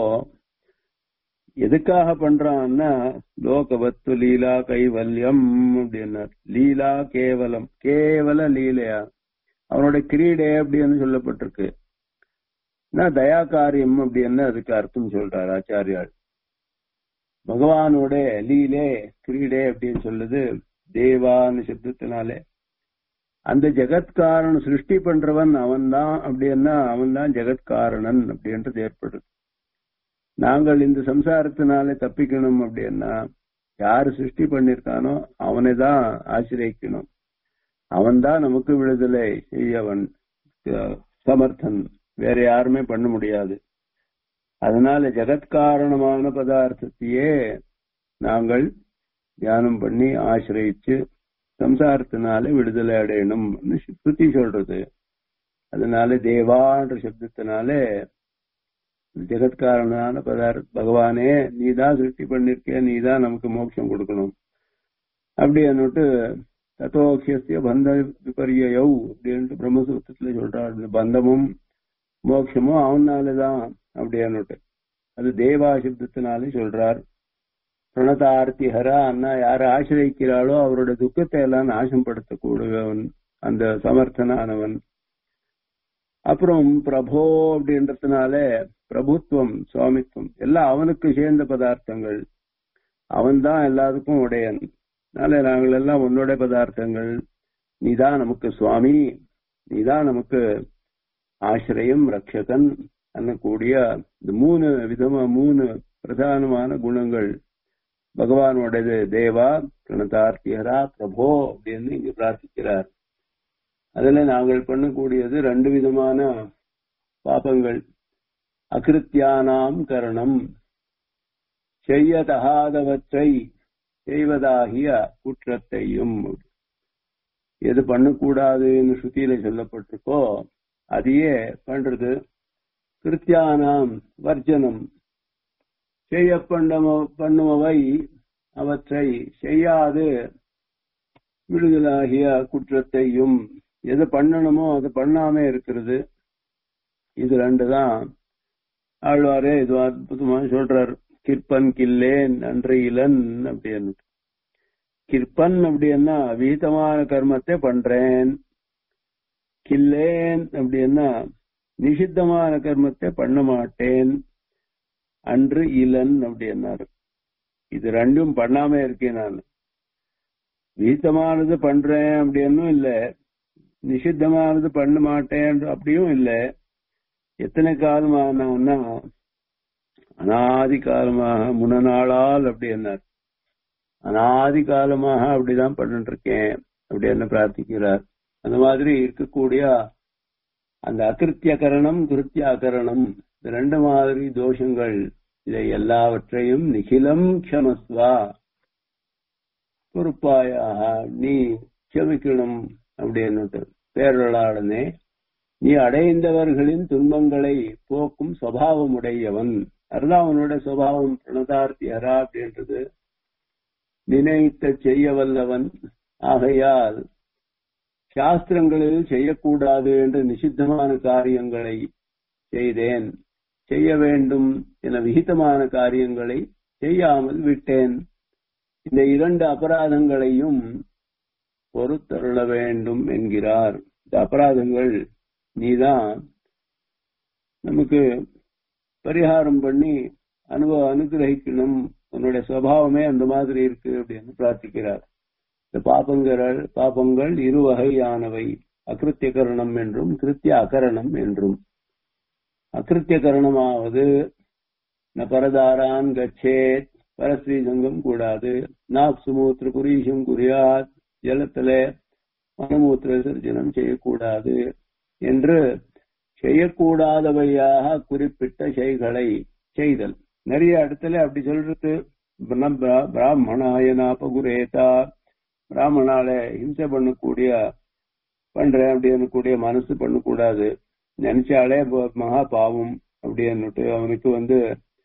எதுக்காக பண்றான்னா லோகவத்து லீலா கைவல்யம் அப்படின்னார் லீலா கேவலம் கேவல லீலையா அவனுடைய கிரீடே அப்படின்னு சொல்லப்பட்டிருக்கு தயா காரியம் அப்படின்னு அதுக்கு அர்த்தம் சொல்றார் ஆச்சாரியால் பகவானோட லீலே கிரீடே அப்படின்னு சொல்லுது தேவான்னு சப்தத்தினாலே அந்த ஜெகத்காரன் சிருஷ்டி பண்றவன் அவன் தான் அப்படின்னா அவன் தான் ஜெகத்காரணன் அப்படின்றது ஏற்படுது நாங்கள் இந்த சம்சாரத்தினாலே தப்பிக்கணும் அப்படின்னா யாரு சிருஷ்டி பண்ணிருக்கானோ அவனை தான் ஆசிரியக்கணும் அவன் தான் நமக்கு விடுதலை செய்யவன் சமர்த்தன் வேற யாருமே பண்ண முடியாது அதனால ஜெகத்காரணமான பதார்த்தத்தையே நாங்கள் தியானம் பண்ணி ஆசிரியிச்சு சம்சாரத்தினால விடுதலை அடையணும் ஸ்ருதி சொல்றது அதனால தேவான்ற சப்தத்தினால ஜெகத்காரணமான பதார்த்த பகவானே நீ தான் சிருஷ்டி பண்ணிருக்க நீ தான் நமக்கு மோட்சம் கொடுக்கணும் அப்படி என்னட்டு தத்தோக்கிய பந்த விபரியோ அப்படின்ட்டு பிரம்மசூத்திரத்துல சொல்றாரு பந்தமும் மோட்சமும் அவனாலதான் அப்படின்னுட்டு அது தேவா சப்தத்தினாலே சொல்றார் பிரணதார்த்தி ஹரா அண்ணா யாரை ஆசிரியிக்கிறாளோ அவரோட துக்கத்தை எல்லாம் நாசப்படுத்தக்கூடியவன் அந்த சமர்த்தனானவன் அப்புறம் பிரபோ அப்படின்றதுனால பிரபுத்துவம் சுவாமித்துவம் எல்லாம் அவனுக்கு சேர்ந்த பதார்த்தங்கள் அவன் தான் எல்லாத்துக்கும் உடையன் அதனால நாங்கள் எல்லாம் உன்னோட பதார்த்தங்கள் நீதான் நமக்கு சுவாமி நீதான் நமக்கு ஆசிரியம் ரக்ஷகன் ಅನ್ನக்கூடிய இந்த மூணு விதமா மூணு பிரதானமான குணங்கள் பகவானோடது தேவா பிரணதார்த்தியரா பிரபோ அப்படின்னு இங்க பிரார்த்திக்கிறார் அதுல நாங்கள் பண்ணக்கூடியது ரெண்டு விதமான பாபங்கள் அகிருத்தியானாம் கரணம் செய்யதகாதவற்றை செய்வதாகிய குற்றத்தையும் எது பண்ணக்கூடாதுன்னு ஸ்ருதியில சொல்லப்பட்டிருக்கோ அதையே பண்றது கிருத்தியானாம் வர்ஜனம் செய்ய பண்ணுமவை அவற்றை செய்யாது விடுதலாகிய குற்றத்தையும் எது பண்ணணுமோ அது பண்ணாம இருக்கிறது இது ரெண்டு தான் ஆழ்வாரே இது அற்புதமா சொல்றார் கிற்பன் கில்லேன் நன்றி இளன் அப்படின்னு கிற்பன் அப்படின்னா வீதமான கர்மத்தை பண்றேன் கில்லேன் அப்படின்னா நிஷித்தமான கர்மத்தை பண்ண மாட்டேன் அன்று இளன் அப்படின்னாரு இது ரெண்டும் பண்ணாம இருக்கேன் நான் வீத்தமானது பண்றேன் அப்படின்னும் இல்ல நிஷித்தமானது பண்ண மாட்டேன் அப்படியும் இல்ல எத்தனை காலமானவன்னா அனாதி காலமாக முனநாளால் அப்படி என்னார் அனாதி காலமாக அப்படிதான் பண்ணிட்டு இருக்கேன் அப்படி என்ன பிரார்த்திக்கிறார் அந்த மாதிரி இருக்கக்கூடிய அந்த அகிருத்தியகரணம் கிருத்தியாகரணம் இந்த ரெண்டு மாதிரி தோஷங்கள் இதை எல்லாவற்றையும் நிகிலம் க்ஷமஸ்வா பொறுப்பாயாக நீ க்ஷமிக்கணும் அப்படின்னு பேரொழாடனே நீ அடைந்தவர்களின் துன்பங்களை போக்கும் சுவாவமுடையவன் அதுதான் அவனோட சுவாவம் பிரணதார்த்தியரா அப்படின்றது நினைத்த செய்ய வல்லவன் ஆகையால் சாஸ்திரங்களில் செய்யக்கூடாது என்று நிஷித்தமான காரியங்களை செய்தேன் செய்ய வேண்டும் என விகிதமான காரியங்களை செய்யாமல் விட்டேன் இந்த இரண்டு அபராதங்களையும் பொறுத்தருள வேண்டும் என்கிறார் இந்த அபராதங்கள் நீதான் நமக்கு பரிகாரம் பண்ணி அனுபவ அனுகிரகிக்கணும் உன்னுடைய சுவாவமே அந்த மாதிரி இருக்கு அப்படின்னு பிரார்த்திக்கிறார் இந்த பாபங்கள் பாபங்கள் இரு வகையானவை அகிருத்திய கரணம் என்றும் கிருத்திய அகரணம் என்றும் அகிருத்திய கரணமாவது ந பரதாரான் கச்சேத் பரஸ்ரீ சங்கம் கூடாது நாப் சுமூத்திர புரீஷம் குறியாத் ஜலத்துல மனமூத்திர விசர்ஜனம் செய்யக்கூடாது என்று செய்யக்கூடாதவையாக குறிப்பிட்ட செய்களை செய்தல் நிறைய இடத்துல அப்படி சொல்றது பிராமணாய நாபகுரேதா பிராமணால ஹிம்சை பண்ணக்கூடிய பண்றேன் அப்படின்னு கூடிய மனசு பண்ணக்கூடாது நினைச்சாலே மகா பாவம் அப்படின்னுட்டு அவனுக்கு வந்து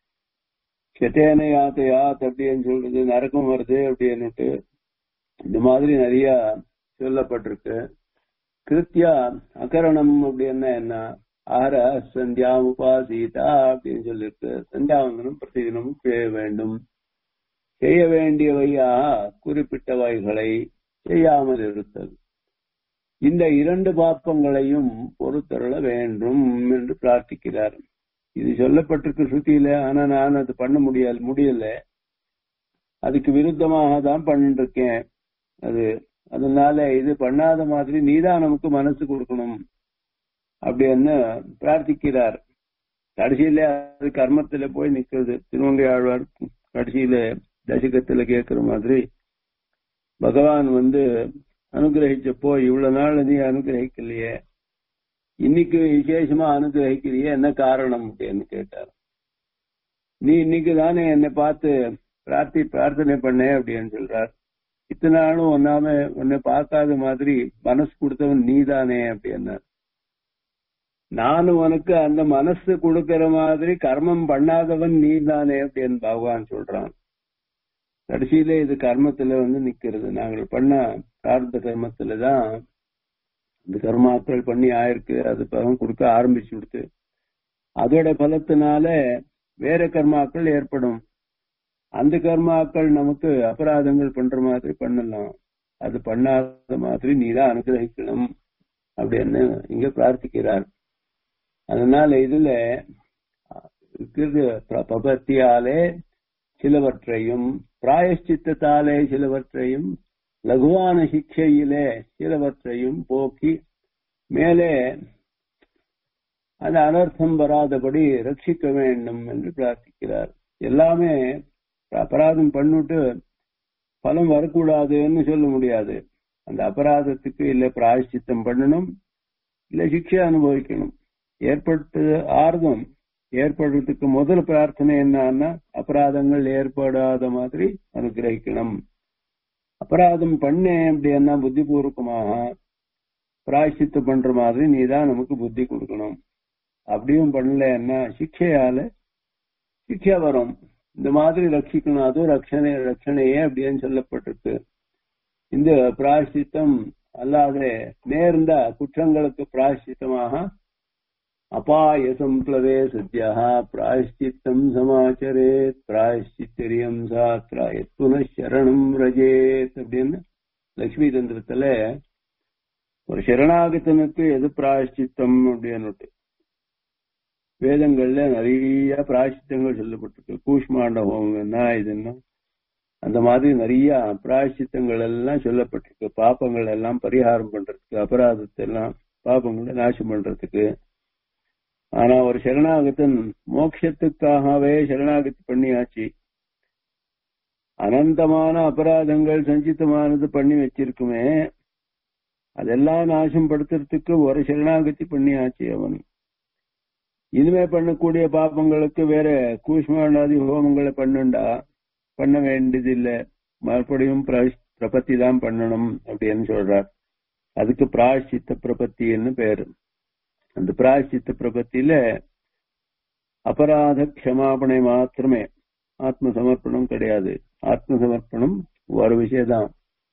செட்டேனை யாத்த யாத் அப்படின்னு சொல்றது நரக்கம் வருது அப்படின்னுட்டு இந்த மாதிரி நிறைய சொல்லப்பட்டிருக்கு கிருத்தியா அகரணம் அப்படின்னா என்ன ஆர சந்தியா உபாசீதா அப்படின்னு சொல்லிருக்கு சந்தியாவந்தனம் பிரதிதினமும் செய்ய வேண்டும் செய்ய வேண்டியவையா குறிப்பிட்டவைகளை செய்யாமல் இருத்தல் இந்த இரண்டு பாப்பங்களையும் பொறுத்தருள வேண்டும் என்று பிரார்த்திக்கிறார் இது சொல்லப்பட்டிருக்கு ஸ்ருதியில ஆனா நான் அது பண்ண முடியாது முடியல அதுக்கு விருத்தமாக தான் பண்ணிட்டு இருக்கேன் அது அதனால இது பண்ணாத மாதிரி நீதான் நமக்கு மனசு கொடுக்கணும் அப்படின்னு பிரார்த்திக்கிறார் கடைசியில அது கர்மத்துல போய் நிக்கிறது திருவங்கை ஆழ்வார் கடைசியில தசகத்துல கேட்கிற மாதிரி பகவான் வந்து அனுகிரகிச்சப்போ இவ்வளவு நாள் நீ அனுகிரகிக்கலையே இன்னைக்கு விசேஷமா அனுகிரகிக்கிறியே என்ன காரணம் அப்படின்னு கேட்டார் நீ இன்னைக்கு தானே என்னை பார்த்து பிரார்த்தி பிரார்த்தனை பண்ண அப்படின்னு சொல்றார் இத்தனை நாளும் ஒன்னாம உன்னை பார்க்காத மாதிரி மனசு கொடுத்தவன் நீதானே அப்படின்னார் நானும் உனக்கு அந்த மனசு கொடுக்கிற மாதிரி கர்மம் பண்ணாதவன் நீ தானே அப்படின்னு பகவான் சொல்றான் கடைசியில இது கர்மத்துல வந்து நிக்கிறது நாங்கள் பண்ண பிரார்த்த கர்மத்துல தான் இந்த கர்மாக்கள் பண்ணி ஆயிருக்கு அது பகவான் கொடுக்க ஆரம்பிச்சு கொடுத்து அதோட பலத்தினால வேற கர்மாக்கள் ஏற்படும் அந்த கர்மாக்கள் நமக்கு அபராதங்கள் பண்ற மாதிரி பண்ணலாம் அது பண்ணாத மாதிரி நீதான் அனுகிரகிக்கணும் அப்படின்னு இங்க பிரார்த்திக்கிறார் அதனால இதுல இருக்கிறது பபத்தியாலே சிலவற்றையும் பிராயஷ்சித்தத்தாலே சிலவற்றையும் லகுவான சிக்ஷையிலே சிலவற்றையும் போக்கி மேலே அந்த அனர்த்தம் வராதபடி ரட்சிக்க வேண்டும் என்று பிரார்த்திக்கிறார் எல்லாமே அபராதம் பண்ணிட்டு பலம் வரக்கூடாதுன்னு சொல்ல முடியாது அந்த அபராதத்துக்கு இல்ல பிராயஷ்சித்தம் பண்ணணும் இல்ல சிக்ஷை அனுபவிக்கணும் ஏற்பட்டு ஆர்வம் ஏற்படுறதுக்கு முதல் பிரார்த்தனை என்னன்னா அபராதங்கள் ஏற்படாத மாதிரி அனுகிரகிக்கணும் அபராதம் பண்ணேன் அப்படின்னா புத்திபூர்வகமாக பிராயசித்தம் பண்ற மாதிரி நீ தான் நமக்கு புத்தி கொடுக்கணும் அப்படியும் பண்ணலன்னா சிக்ஷையால சிக்ஷை வரும் இந்த மாதிரி ரட்சிக்கணும் அதுவும் ரட்சணை ரட்சணையே அப்படின்னு சொல்லப்பட்டிருக்கு இந்த பிராயஷ்சித்தம் அல்லாத நேர்ந்த குற்றங்களுக்கு பிராயஷ்சித்தமாக அபாய சம்ப்ளவே சத்யா பிராயஷ்சித்தம் சமாச்சரேத் பிராயஷ்சித்தரியம் சாத்ராயத் புனഃசரணம் ரஜேத் அப்படின்னு லட்சுமி தந்திரத்துல ஒரு சரணாகத்தனுக்கு எது பிராயஷ்சித்தம் அப்படின்னு வேதங்கள்ல நிறைய பிராயஷ்சித்தங்கள் சொல்லப்பட்டிருக்கு கூஷ்மாண்ட ஹோமம் என்ன இதுன்னா அந்த மாதிரி நிறைய பிராயஷ்சித்தங்கள் எல்லாம் சொல்லப்பட்டிருக்கு பாப்பங்கள் எல்லாம் பரிகாரம் பண்றதுக்கு அபராதத்தை எல்லாம் பாப்பங்களை நாசம் பண்றதுக்கு ஆனா ஒரு சரணாகத்தன் மோட்சத்துக்காகவே சரணாகதி பண்ணியாச்சு அனந்தமான அபராதங்கள் சஞ்சித்தமானது பண்ணி வச்சிருக்குமே அதெல்லாம் நாசம் படுத்துறதுக்கு ஒரு சரணாகதி பண்ணியாச்சு அவன் இனிமே பண்ணக்கூடிய பாப்பங்களுக்கு வேற கூஷ்மாண்டாதி ஹோமங்களை பண்ணுண்டா பண்ண வேண்டியது இல்ல மறுபடியும் பிரபத்தி தான் பண்ணணும் அப்படின்னு சொல்றார் அதுக்கு பிராயஷ்சித்த பிரபத்தின்னு பேரு அந்த பிராயஷ்சித்த பிரபத்தியில அபராத க்ஷமாபணை மாத்திரமே ஆத்ம சமர்ப்பணம் கிடையாது ஆத்ம சமர்ப்பணம் ஒரு விஷயம்தான்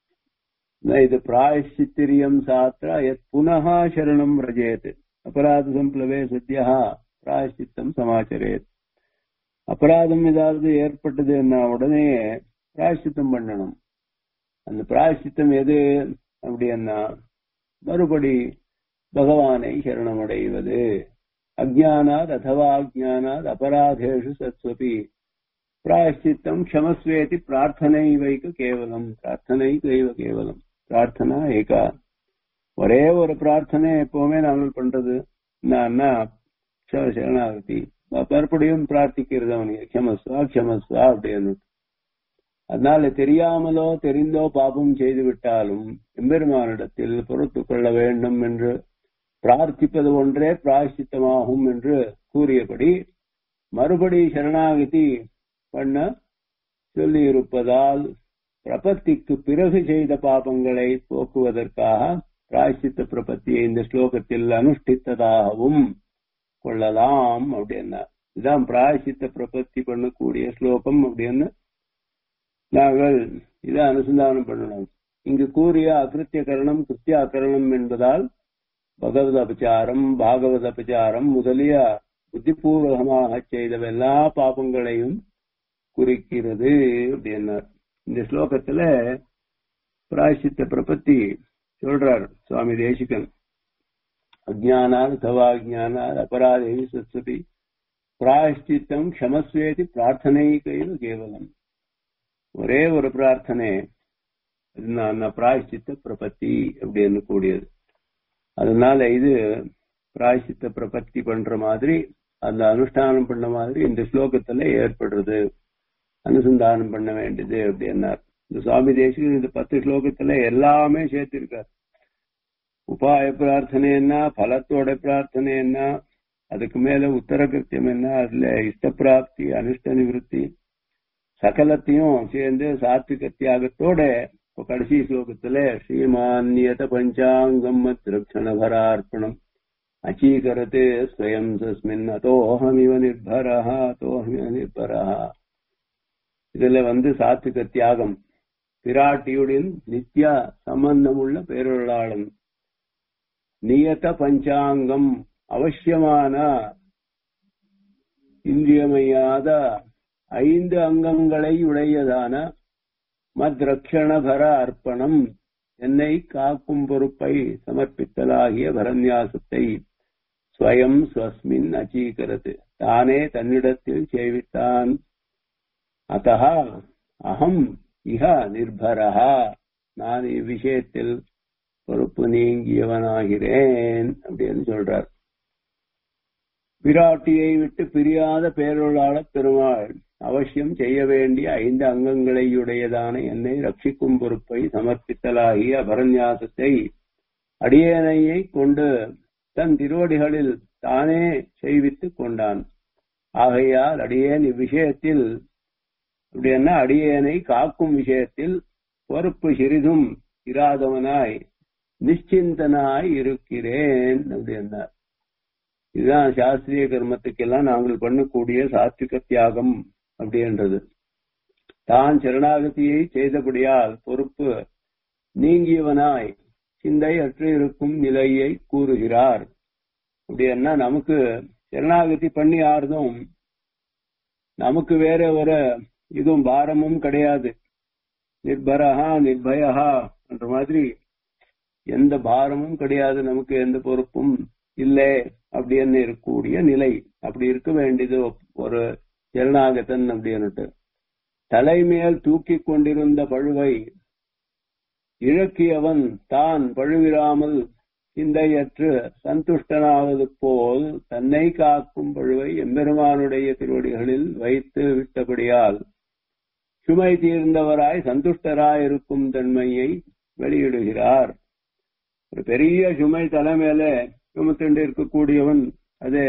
இது பிராயஷ்சித்திரியம் சாத்திர எத் புனகா சரணம் ரஜேத் அபராத சம்பிளவே சத்யா பிராயஷ்சித்தம் சமாச்சரேத் அபராதம் ஏதாவது ஏற்பட்டதுன்னா உடனே பிராயஷ்சித்தம் பண்ணணும் அந்த பிராயஷ்சித்தம் எது அப்படின்னா மறுபடி பகவானை சரணமடைவது அஜானாத் அதவா அஜானாத் அபராதேஷு சத்வபி பிராயஷ்சித்தம் க்ஷமஸ்வேதி பிரார்த்தனை வைக்க கேவலம் பிரார்த்தனை கைவ கேவலம் பிரார்த்தனா ஏகா ஒரே ஒரு பிரார்த்தனை எப்பவுமே நாங்கள் பண்றது என்னன்னா சரணாகதி மறுபடியும் பிரார்த்திக்கிறது அவனுக்கு க்ஷமஸ்வா க்ஷமஸ்வா அப்படின்னு அதனால தெரியாமலோ தெரிந்தோ பாபம் செய்து விட்டாலும் எம்பெருமானிடத்தில் பொறுத்து கொள்ள வேண்டும் என்று பிரார்த்திப்பது ஒன்றே பிராயஷ்சித்தமாகும் என்று கூறியபடி மறுபடி சரணாகதி பண்ண சொல்லி இருப்பதால் பிரபத்திக்கு பிறகு செய்த பாபங்களை போக்குவதற்காக பிராயசித்த பிரபத்தியை இந்த ஸ்லோகத்தில் அனுஷ்டித்ததாகவும் கொள்ளலாம் அப்படின்னா இதுதான் பிராயசித்த பிரபத்தி பண்ணக்கூடிய ஸ்லோகம் அப்படின்னு நாங்கள் இதை அனுசந்தானம் பண்ணணும் இங்கு கூறிய அகிருத்தியகரணம் கிருத்தியாகரணம் என்பதால் பகவத் அபச்சாரம் பாகவத அபச்சாரம் முதலிய புத்திபூர்வகமாக செய்த எல்லா பாபங்களையும் குறிக்கிறது அப்படின்னார் இந்த ஸ்லோகத்துல பிராயசித்த பிரபத்தி சொல்றார் சுவாமி தேசிகன் அஜானாத் தவாஜானாத் அபராதேவி சத்வதி பிராயஷ்டித்தம் க்ஷமஸ்வேதி பிரார்த்தனை கைவு கேவலம் ஒரே ஒரு பிரார்த்தனை பிராயஷ்டித்த பிரபத்தி அப்படின்னு கூடியது அதனால இது பிராயசித்த பிரபத்தி பண்ற மாதிரி அந்த அனுஷ்டானம் பண்ண மாதிரி இந்த ஸ்லோகத்துல ஏற்படுறது அனுசந்தானம் பண்ண வேண்டியது அப்படின்னார் இந்த சுவாமி தேசிகன் இந்த பத்து ஸ்லோகத்துல எல்லாமே சேர்த்திருக்கார் உபாய பிரார்த்தனை என்ன பலத்தோட பிரார்த்தனை என்ன அதுக்கு மேல உத்தர கிருத்தியம் என்ன அதுல இஷ்ட பிராப்தி அனுஷ்ட நிவர்த்தி சகலத்தையும் சேர்ந்து சாத்விக தியாகத்தோட இப்போ கடைசி ஸ்லோகத்துல ஸ்ரீமான்யத பஞ்சாங்கம் திரக்ஷணபரார்ப்பணம் அச்சீகரத்து ஸ்வயம் தஸ்மின் அதோஹமிவ நிர்பரஹா அதோஹமிவ நிர்பரஹா இதுல வந்து சாத்விக தியாகம் பிராட்டியுடன் நித்ய சம்பந்தமுள்ள பேரொருளாளன் நியத பஞ்சாங்கம் அவசியமான இன்றியமையாத ஐந்து அங்கங்களை உடையதான மத்ரக்ஷணபர அர்ப்பணம் என்னை காக்கும் பொறுப்பை சமர்ப்பித்தலாகிய பரநியாசத்தை ஸ்வயம் ஸ்வஸ்மின் அச்சீகரது தானே தன்னிடத்தில் சேவித்தான் அத்தா அகம் இஹ நிர்பரஹா நான் இவ்விஷயத்தில் பொறுப்பு நீங்கியவனாகிறேன் அப்படின்னு சொல்றார் பிராட்டியை விட்டு பிரியாத பேரொருளாள பெருமாள் அவசியம் செய்ய வேண்டிய ஐந்து அங்கங்களையுடையதான என்னை ரட்சிக்கும் பொறுப்பை சமர்ப்பித்தலாகிய அபரநியாசத்தை அடியேனையை கொண்டு தன் திருவடிகளில் தானே செய்வித்துக் கொண்டான் ஆகையால் அடியேன் இவ்விஷயத்தில் அப்படின்னா அடியேனை காக்கும் விஷயத்தில் பொறுப்பு சிறிதும் இராதவனாய் நிಶ್ಚಿಂತனாய் இருக்கிறேன் அப்படின்னார் இதுதான் சாஸ்திரிய கர்மத்துக்கெல்லாம் நாங்கள் பண்ணக்கூடிய சாத்விக தியாகம் அப்படின்றது தான் சரணாகதியை செய்தபடியால் பொறுப்பு நீங்கியவனாய் சிந்தை அற்று இருக்கும் நிலையை கூறுகிறார் அப்படின்னா நமக்கு சரணாகதி பண்ணி ஆறுதும் நமக்கு வேற ஒரு இதுவும் பாரமும் கிடையாது நிர்பரஹா நிர்பயஹா என்ற மாதிரி எந்த பாரமும் கிடையாது நமக்கு எந்த பொறுப்பும் இல்லை அப்படின்னு இருக்கக்கூடிய நிலை அப்படி இருக்க வேண்டியது ஒரு ஜனநாயகத்தன் அப்படின்னுட்டு தலைமேல் தூக்கி கொண்டிருந்த பழுவை இழக்கியவன் தான் பழுவிராமல் சிந்தையற்று சந்துஷ்டனாவது போல் தன்னை காக்கும் பழுவை எம்பெருமானுடைய திருவடிகளில் வைத்து விட்டபடியால் சுமை தீர்ந்தவராய் சந்துஷ்டராய் இருக்கும் தன்மையை வெளியிடுகிறார் ஒரு பெரிய சுமை தலைமையில சுமத்துண்டு இருக்கக்கூடியவன் அதே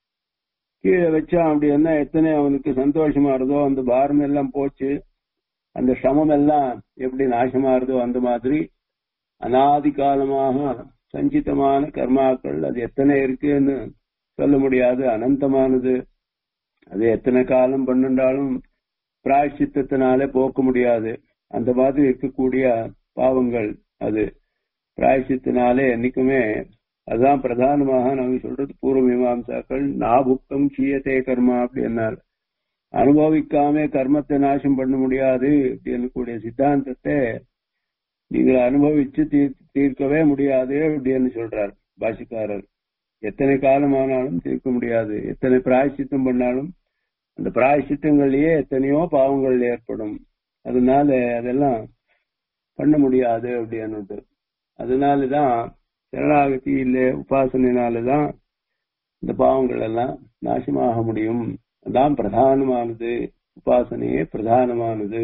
கீழே வச்சான் அப்படின்னா எத்தனை அவனுக்கு சந்தோஷமா இருந்தோ அந்த பாரம் எல்லாம் போச்சு அந்த சிரமம் எல்லாம் எப்படி நாசமா இருந்தோ அந்த மாதிரி அனாதி காலமாக சஞ்சிதமான கர்மாக்கள் அது எத்தனை இருக்குன்னு சொல்ல முடியாது அனந்தமானது அது எத்தனை காலம் பண்ணுண்டாலும் பிராயசித்தத்தினாலே போக்க முடியாது அந்த மாதிரி இருக்கக்கூடிய பாவங்கள் அது பிராயசித்தினாலே என்னைக்குமே அதுதான் பிரதானமாக நாங்க சொல்றது பூர்வ மீமாம்சாக்கள் நாபுக்தம் சீயத்தே கர்மா அப்படின்னார் அனுபவிக்காம கர்மத்தை நாசம் பண்ண முடியாது அப்படின்னு கூடிய சித்தாந்தத்தை நீங்கள் அனுபவிச்சு தீர்க்கவே முடியாது அப்படின்னு சொல்றார் பாஷிக்காரர் எத்தனை காலமானாலும் தீர்க்க முடியாது எத்தனை பிராயசித்தம் பண்ணாலும் அந்த பிராயசித்தங்கள்லயே எத்தனையோ பாவங்கள் ஏற்படும் அதனால அதெல்லாம் பண்ண முடியாது அப்படின்னு அதனாலதான் சரணாகதி இல்லை உபாசனையினாலதான் இந்த பாவங்கள் எல்லாம் நாசமாக முடியும் அதான் பிரதானமானது உபாசனையே பிரதானமானது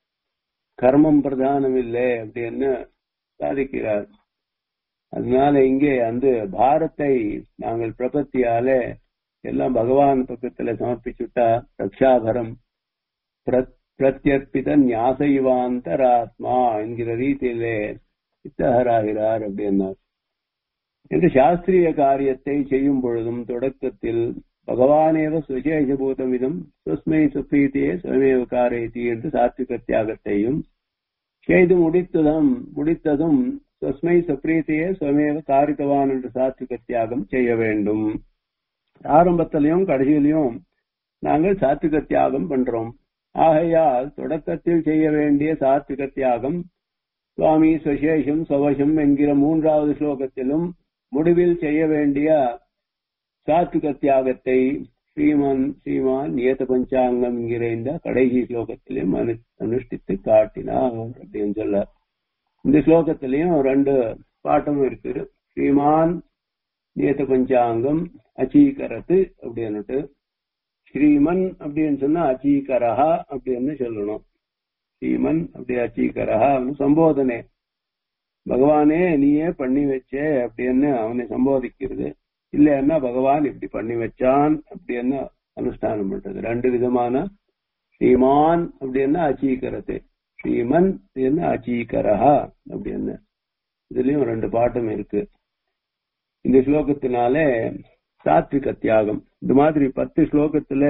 கர்மம் பிரதானம் இல்லை அப்படின்னு சாதிக்கிறார் அதனால இங்கே அந்த பாரத்தை நாங்கள் பிரபத்தியால எல்லாம் பகவான் பக்கத்துல சமர்ப்பிச்சுட்டா ரக்ஷாபரம் பிரத்யர்ப்பித ஞாசைவாந்தராத்மா என்கிற ரீதியிலே சித்தகராகிறார் அப்படின்னார் என்று சாஸ்திரிய காரியத்தை செய்யும் பொழுதும் தொடக்கத்தில் பகவானேவ சுவிசேஷபூதம் விதம் சுஸ்மை சுப்பீத்தையே சுவமேவ காரயதி என்று சாத்விக தியாகத்தையும் செய்து முடித்ததும் முடித்ததும் சுஸ்மை சுப்ரீத்தையே சுவமேவ காரித்தவான் என்று சாத்விக தியாகம் செய்ய வேண்டும் ஆரம்பத்திலையும் கடைசியிலையும் நாங்கள் சாத்விக தியாகம் பண்றோம் ஆகையால் தொடக்கத்தில் செய்ய வேண்டிய சாத்விக தியாகம் சுவாமி சுசேஷம் சவசம் என்கிற மூன்றாவது ஸ்லோகத்திலும் முடிவில் செய்ய வேண்டிய சாத்விக தியாகத்தை ஸ்ரீமான் ஸ்ரீமான் நியத பஞ்சாங்கம் என்கிற இந்த கடைசி ஸ்லோகத்திலும் அனு அனுஷ்டித்து காட்டினார் அப்படின்னு சொல்ல இந்த ஸ்லோகத்திலையும் ரெண்டு பாட்டம் இருக்கு ஸ்ரீமான் நியத பஞ்சாங்கம் அச்சீகரத்து அப்படின்னுட்டு ஸ்ரீமன் அப்படின்னு சொன்னா அச்சீகரஹா அப்படின்னு சொல்லணும் ஸ்ரீமன் அப்படி அச்சீகரஹா சம்போதனை பகவானே நீயே பண்ணி வச்சே அப்படின்னு அவனை சம்போதிக்கிறது இல்லைன்னா பகவான் இப்படி பண்ணி வச்சான் அப்படின்னு அனுஷ்டானம் பண்றது ரெண்டு விதமான ஸ்ரீமான் அப்படின்னா அச்சீகரத்து ஸ்ரீமன் அப்படின்னு அச்சீகரஹா அப்படின்னு இதுலயும் ரெண்டு பாட்டம் இருக்கு இந்த ஸ்லோகத்தினாலே சாத்விக தியாகம் இந்த மாதிரி பத்து ஸ்லோகத்துல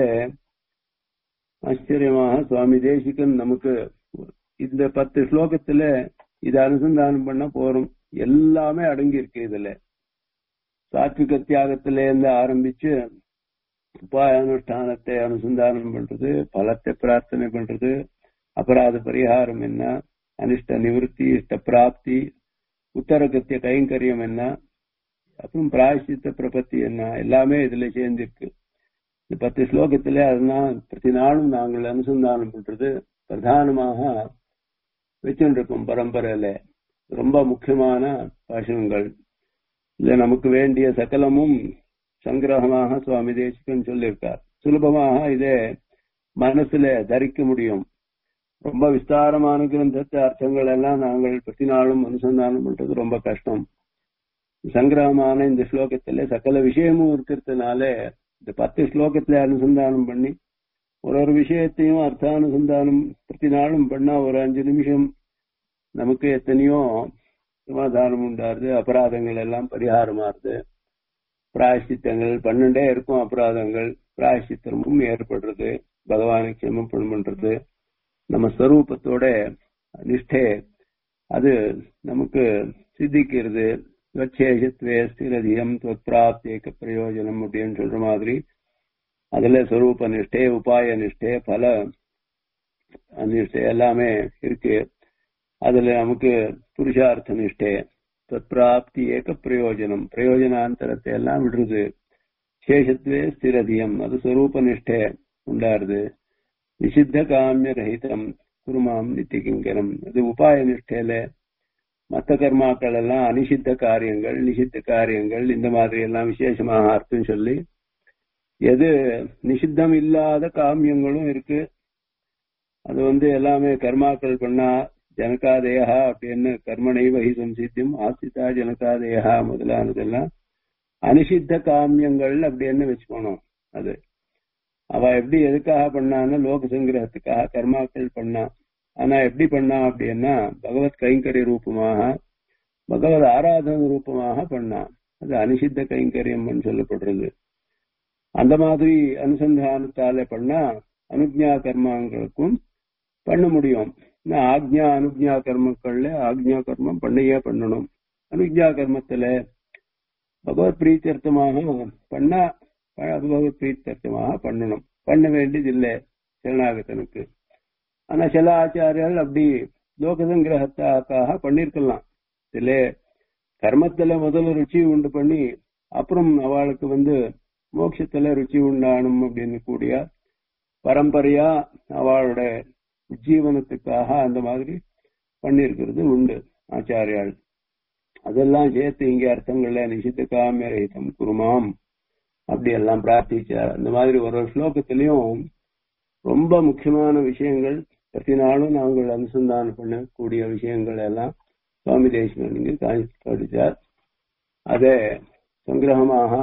ஆச்சரியமாக சுவாமி தேசிகன் நமக்கு இந்த பத்து ஸ்லோகத்துல இதை அனுசந்தானம் பண்ண போறோம் எல்லாமே அடங்கி இருக்கு இதுல சாத்விக தியாகத்தில இருந்து ஆரம்பிச்சு உபாய அனுஷ்டானத்தை அனுசந்தானம் பண்றது பலத்தை பிரார்த்தனை பண்றது அபராத பரிகாரம் என்ன அனிஷ்ட நிவர்த்தி இஷ்ட பிராப்தி உத்தரகத்திய கைங்கரியம் என்ன அப்புறம் பிராயசித்த பிரபத்தி என்ன எல்லாமே இதுல சேர்ந்திருக்கு இந்த பத்து ஸ்லோகத்துல அதனால் பிரதி நாளும் நாங்கள் அனுசந்தானம் பண்றது பிரதானமாக வச்சுருக்கோம் பரம்பரையில ரொம்ப முக்கியமான பாஷணங்கள் இல்ல நமக்கு வேண்டிய சகலமும் சங்கிரகமாக சுவாமி தேசிகன் சொல்லியிருக்கார் சுலபமாக இதே மனசுல தரிக்க முடியும் ரொம்ப விஸ்தாரமான கிரந்தத்தை அர்த்தங்கள் எல்லாம் நாங்கள் பிரதி நாளும் அனுசந்தானம் பண்றது ரொம்ப கஷ்டம் சங்கிரகமான இந்த ஸ்லோகத்துல சகல விஷயமும் இருக்கிறதுனால இந்த பத்து ஸ்லோகத்துல அனுசந்தானம் பண்ணி ஒரு ஒரு விஷயத்தையும் அர்த்தானுசந்தானம் பிரதி நாளும் பண்ணா ஒரு அஞ்சு நிமிஷம் நமக்கு எத்தனையோ சமாதானம் உண்டாருது அபராதங்கள் எல்லாம் பரிகாரமாறுது பிராயசித்தங்கள் பன்னெண்டே இருக்கும் அபராதங்கள் பிராயசித்தமும் ஏற்படுறது பகவானுக்கு சமர்ப்பணம் பண்றது நம்ம ஸ்வரூபத்தோட நிஷ்டை அது நமக்கு சித்திக்கிறது ஸ்வச்சேஷத்வே ஸ்திரதியம் தொத்ராப்தேக பிரயோஜனம் அப்படின்னு சொல்ற மாதிரி அதுல ஸ்வரூப நிஷ்டை உபாய நிஷ்டை பல நிஷ்டை எல்லாமே இருக்கு அதுல நமக்கு புருஷார்த்த நிஷ்டை தற்பிராப்தி ஏக பிரயோஜனம் பிரயோஜனாந்தரத்தை எல்லாம் விடுறது சேஷத்துவே ஸ்திரதியம் அது ஸ்வரூப நிஷ்டை உண்டாருது நிஷித்த காமிய ரஹிதம் குருமாம் நித்தியகிங்கரம் அது உபாய நிஷ்டையில மற்ற கர்மாக்கள் எல்லாம் அனிஷித்த காரியங்கள் நிஷித்த காரியங்கள் இந்த மாதிரி எல்லாம் விசேஷமாக அர்த்தம் சொல்லி எது நிஷித்தம் இல்லாத காமியங்களும் இருக்கு அது வந்து எல்லாமே கர்மாக்கள் பண்ணா ஜனகாதேயா அப்படின்னு கர்மனை வகி சம்சித்தியம் ஆசிதா ஜனகாதேயா முதலானதெல்லாம் அனிஷித்த காமியங்கள் அப்படின்னு வச்சுக்கணும் அது அவ எப்படி எதுக்காக பண்ணான்னு லோக சங்கிரகத்துக்காக கர்மாக்கள் பண்ணா ஆனா எப்படி பண்ணா அப்படின்னா பகவத் கைங்கரிய ரூபமாக பகவத் ஆராதன ரூபமாக பண்ணா அது அனிஷித்த கைங்கரியம் சொல்லப்படுறது அந்த மாதிரி அனுசந்தானத்தால பண்ணா அனுஜ்ஞா கர்மங்களுக்கும் பண்ண முடியும் ஆக்ஞா அனுஜ்ஞா கர்மக்கள்ல ஆக்ஞா கர்மம் பண்ணையே பண்ணணும் அனுஜ்ஞா கர்மத்துல பகவத் பிரீத்தியர்த்தமாக பண்ணா பகவத் பிரீத்தியர்த்தமாக பண்ணணும் பண்ண வேண்டியது இல்லை சரணாகத்தனுக்கு ஆனா சில ஆச்சாரியால் அப்படி லோக சங்கிரகத்தாக்காக பண்ணிருக்கலாம் சில கர்மத்துல முதல்ல ருச்சி உண்டு பண்ணி அப்புறம் அவளுக்கு வந்து மோட்சத்துல ருச்சி உண்டானும் அப்படின்னு கூடிய பரம்பரையா அவளோட ஜீவனத்துக்காக அந்த மாதிரி பண்ணிருக்கிறது உண்டு ஆச்சாரியால் அதெல்லாம் சேர்த்து இங்க அர்த்தங்கள்ல நிஷித்த காமியரகிதம் குருமாம் அப்படி எல்லாம் பிரார்த்திச்சார் அந்த மாதிரி ஒரு ஒரு ஸ்லோகத்திலையும் ரொம்ப முக்கியமான விஷயங்கள் பிரதி நாளும் நாங்கள் அனுசந்தானம் பண்ணக்கூடிய விஷயங்கள் எல்லாம் சுவாமி தேசிகன் இங்கு காணிச்சார் அதே சங்கிரகமாக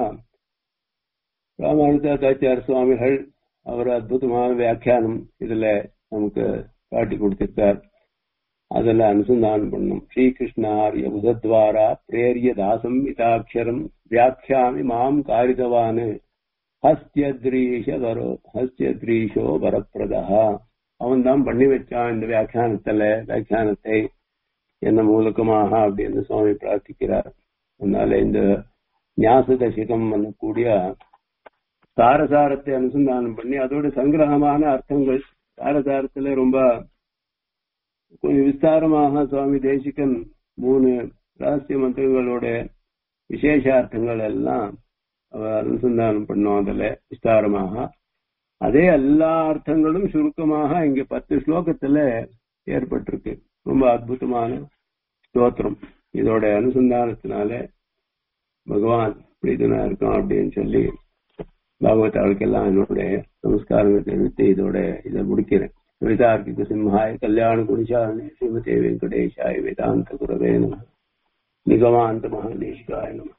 ராமானுஜாச்சாரிய சுவாமிகள் அவர் அற்புதமான வியாக்கியானம் இதுல நமக்கு காட்டி கொடுத்திருக்கார் அதுல அனுசந்தானம் பண்ணும் ஸ்ரீகிருஷ்ணாரிய உதத்வாரா பிரேரிய தாசம் இதாட்சரம் வியாக்கியாமி மாம் காரிதவானு ஹஸ்தியத்ரீஷ வரோ ஹஸ்தியத்ரீஷோ வரப்பிரதா அவன் தான் பண்ணி வச்சான் இந்த வியாக்கியானத்துல வியாக்கியானத்தை என்ன மூலகமாக அப்படின்னு சுவாமி பிரார்த்திக்கிறார் அதனால இந்த ஞாச தசிகம் பண்ணக்கூடிய சாரசாரத்தை அனுசந்தானம் பண்ணி அதோட சங்கிரகமான அர்த்தங்கள் சாரசாரத்துல ரொம்ப கொஞ்சம் விஸ்தாரமாக சுவாமி தேசிகன் மூணு ரகசிய மந்திரங்களோட விசேஷார்த்தங்கள் எல்லாம் அனுசந்தானம் பண்ணோம் அதுல விஸ்தாரமாக அதே எல்லா அர்த்தங்களும் சுருக்கமாக இங்க பத்து ஸ்லோகத்துல ஏற்பட்டிருக்கு ரொம்ப அற்புதமான ஸ்தோத்திரம் இதோட அனுசந்தானத்தினால பகவான் பிரீதனா இருக்கான் அப்படின்னு சொல்லி பாகவத் அவளுக்கெல்லாம் என்னுடைய நமஸ்காரங்களை தெரிவித்து இதோட இதை முடிக்கிறேன் கவிதார்க்கிக சிம்ஹாய கல்யாண குடிசாரணி ஸ்ரீமதே வெங்கடேஷாய வேதாந்த குரவே நம நிகமாந்த மகாதேஷ்காய நம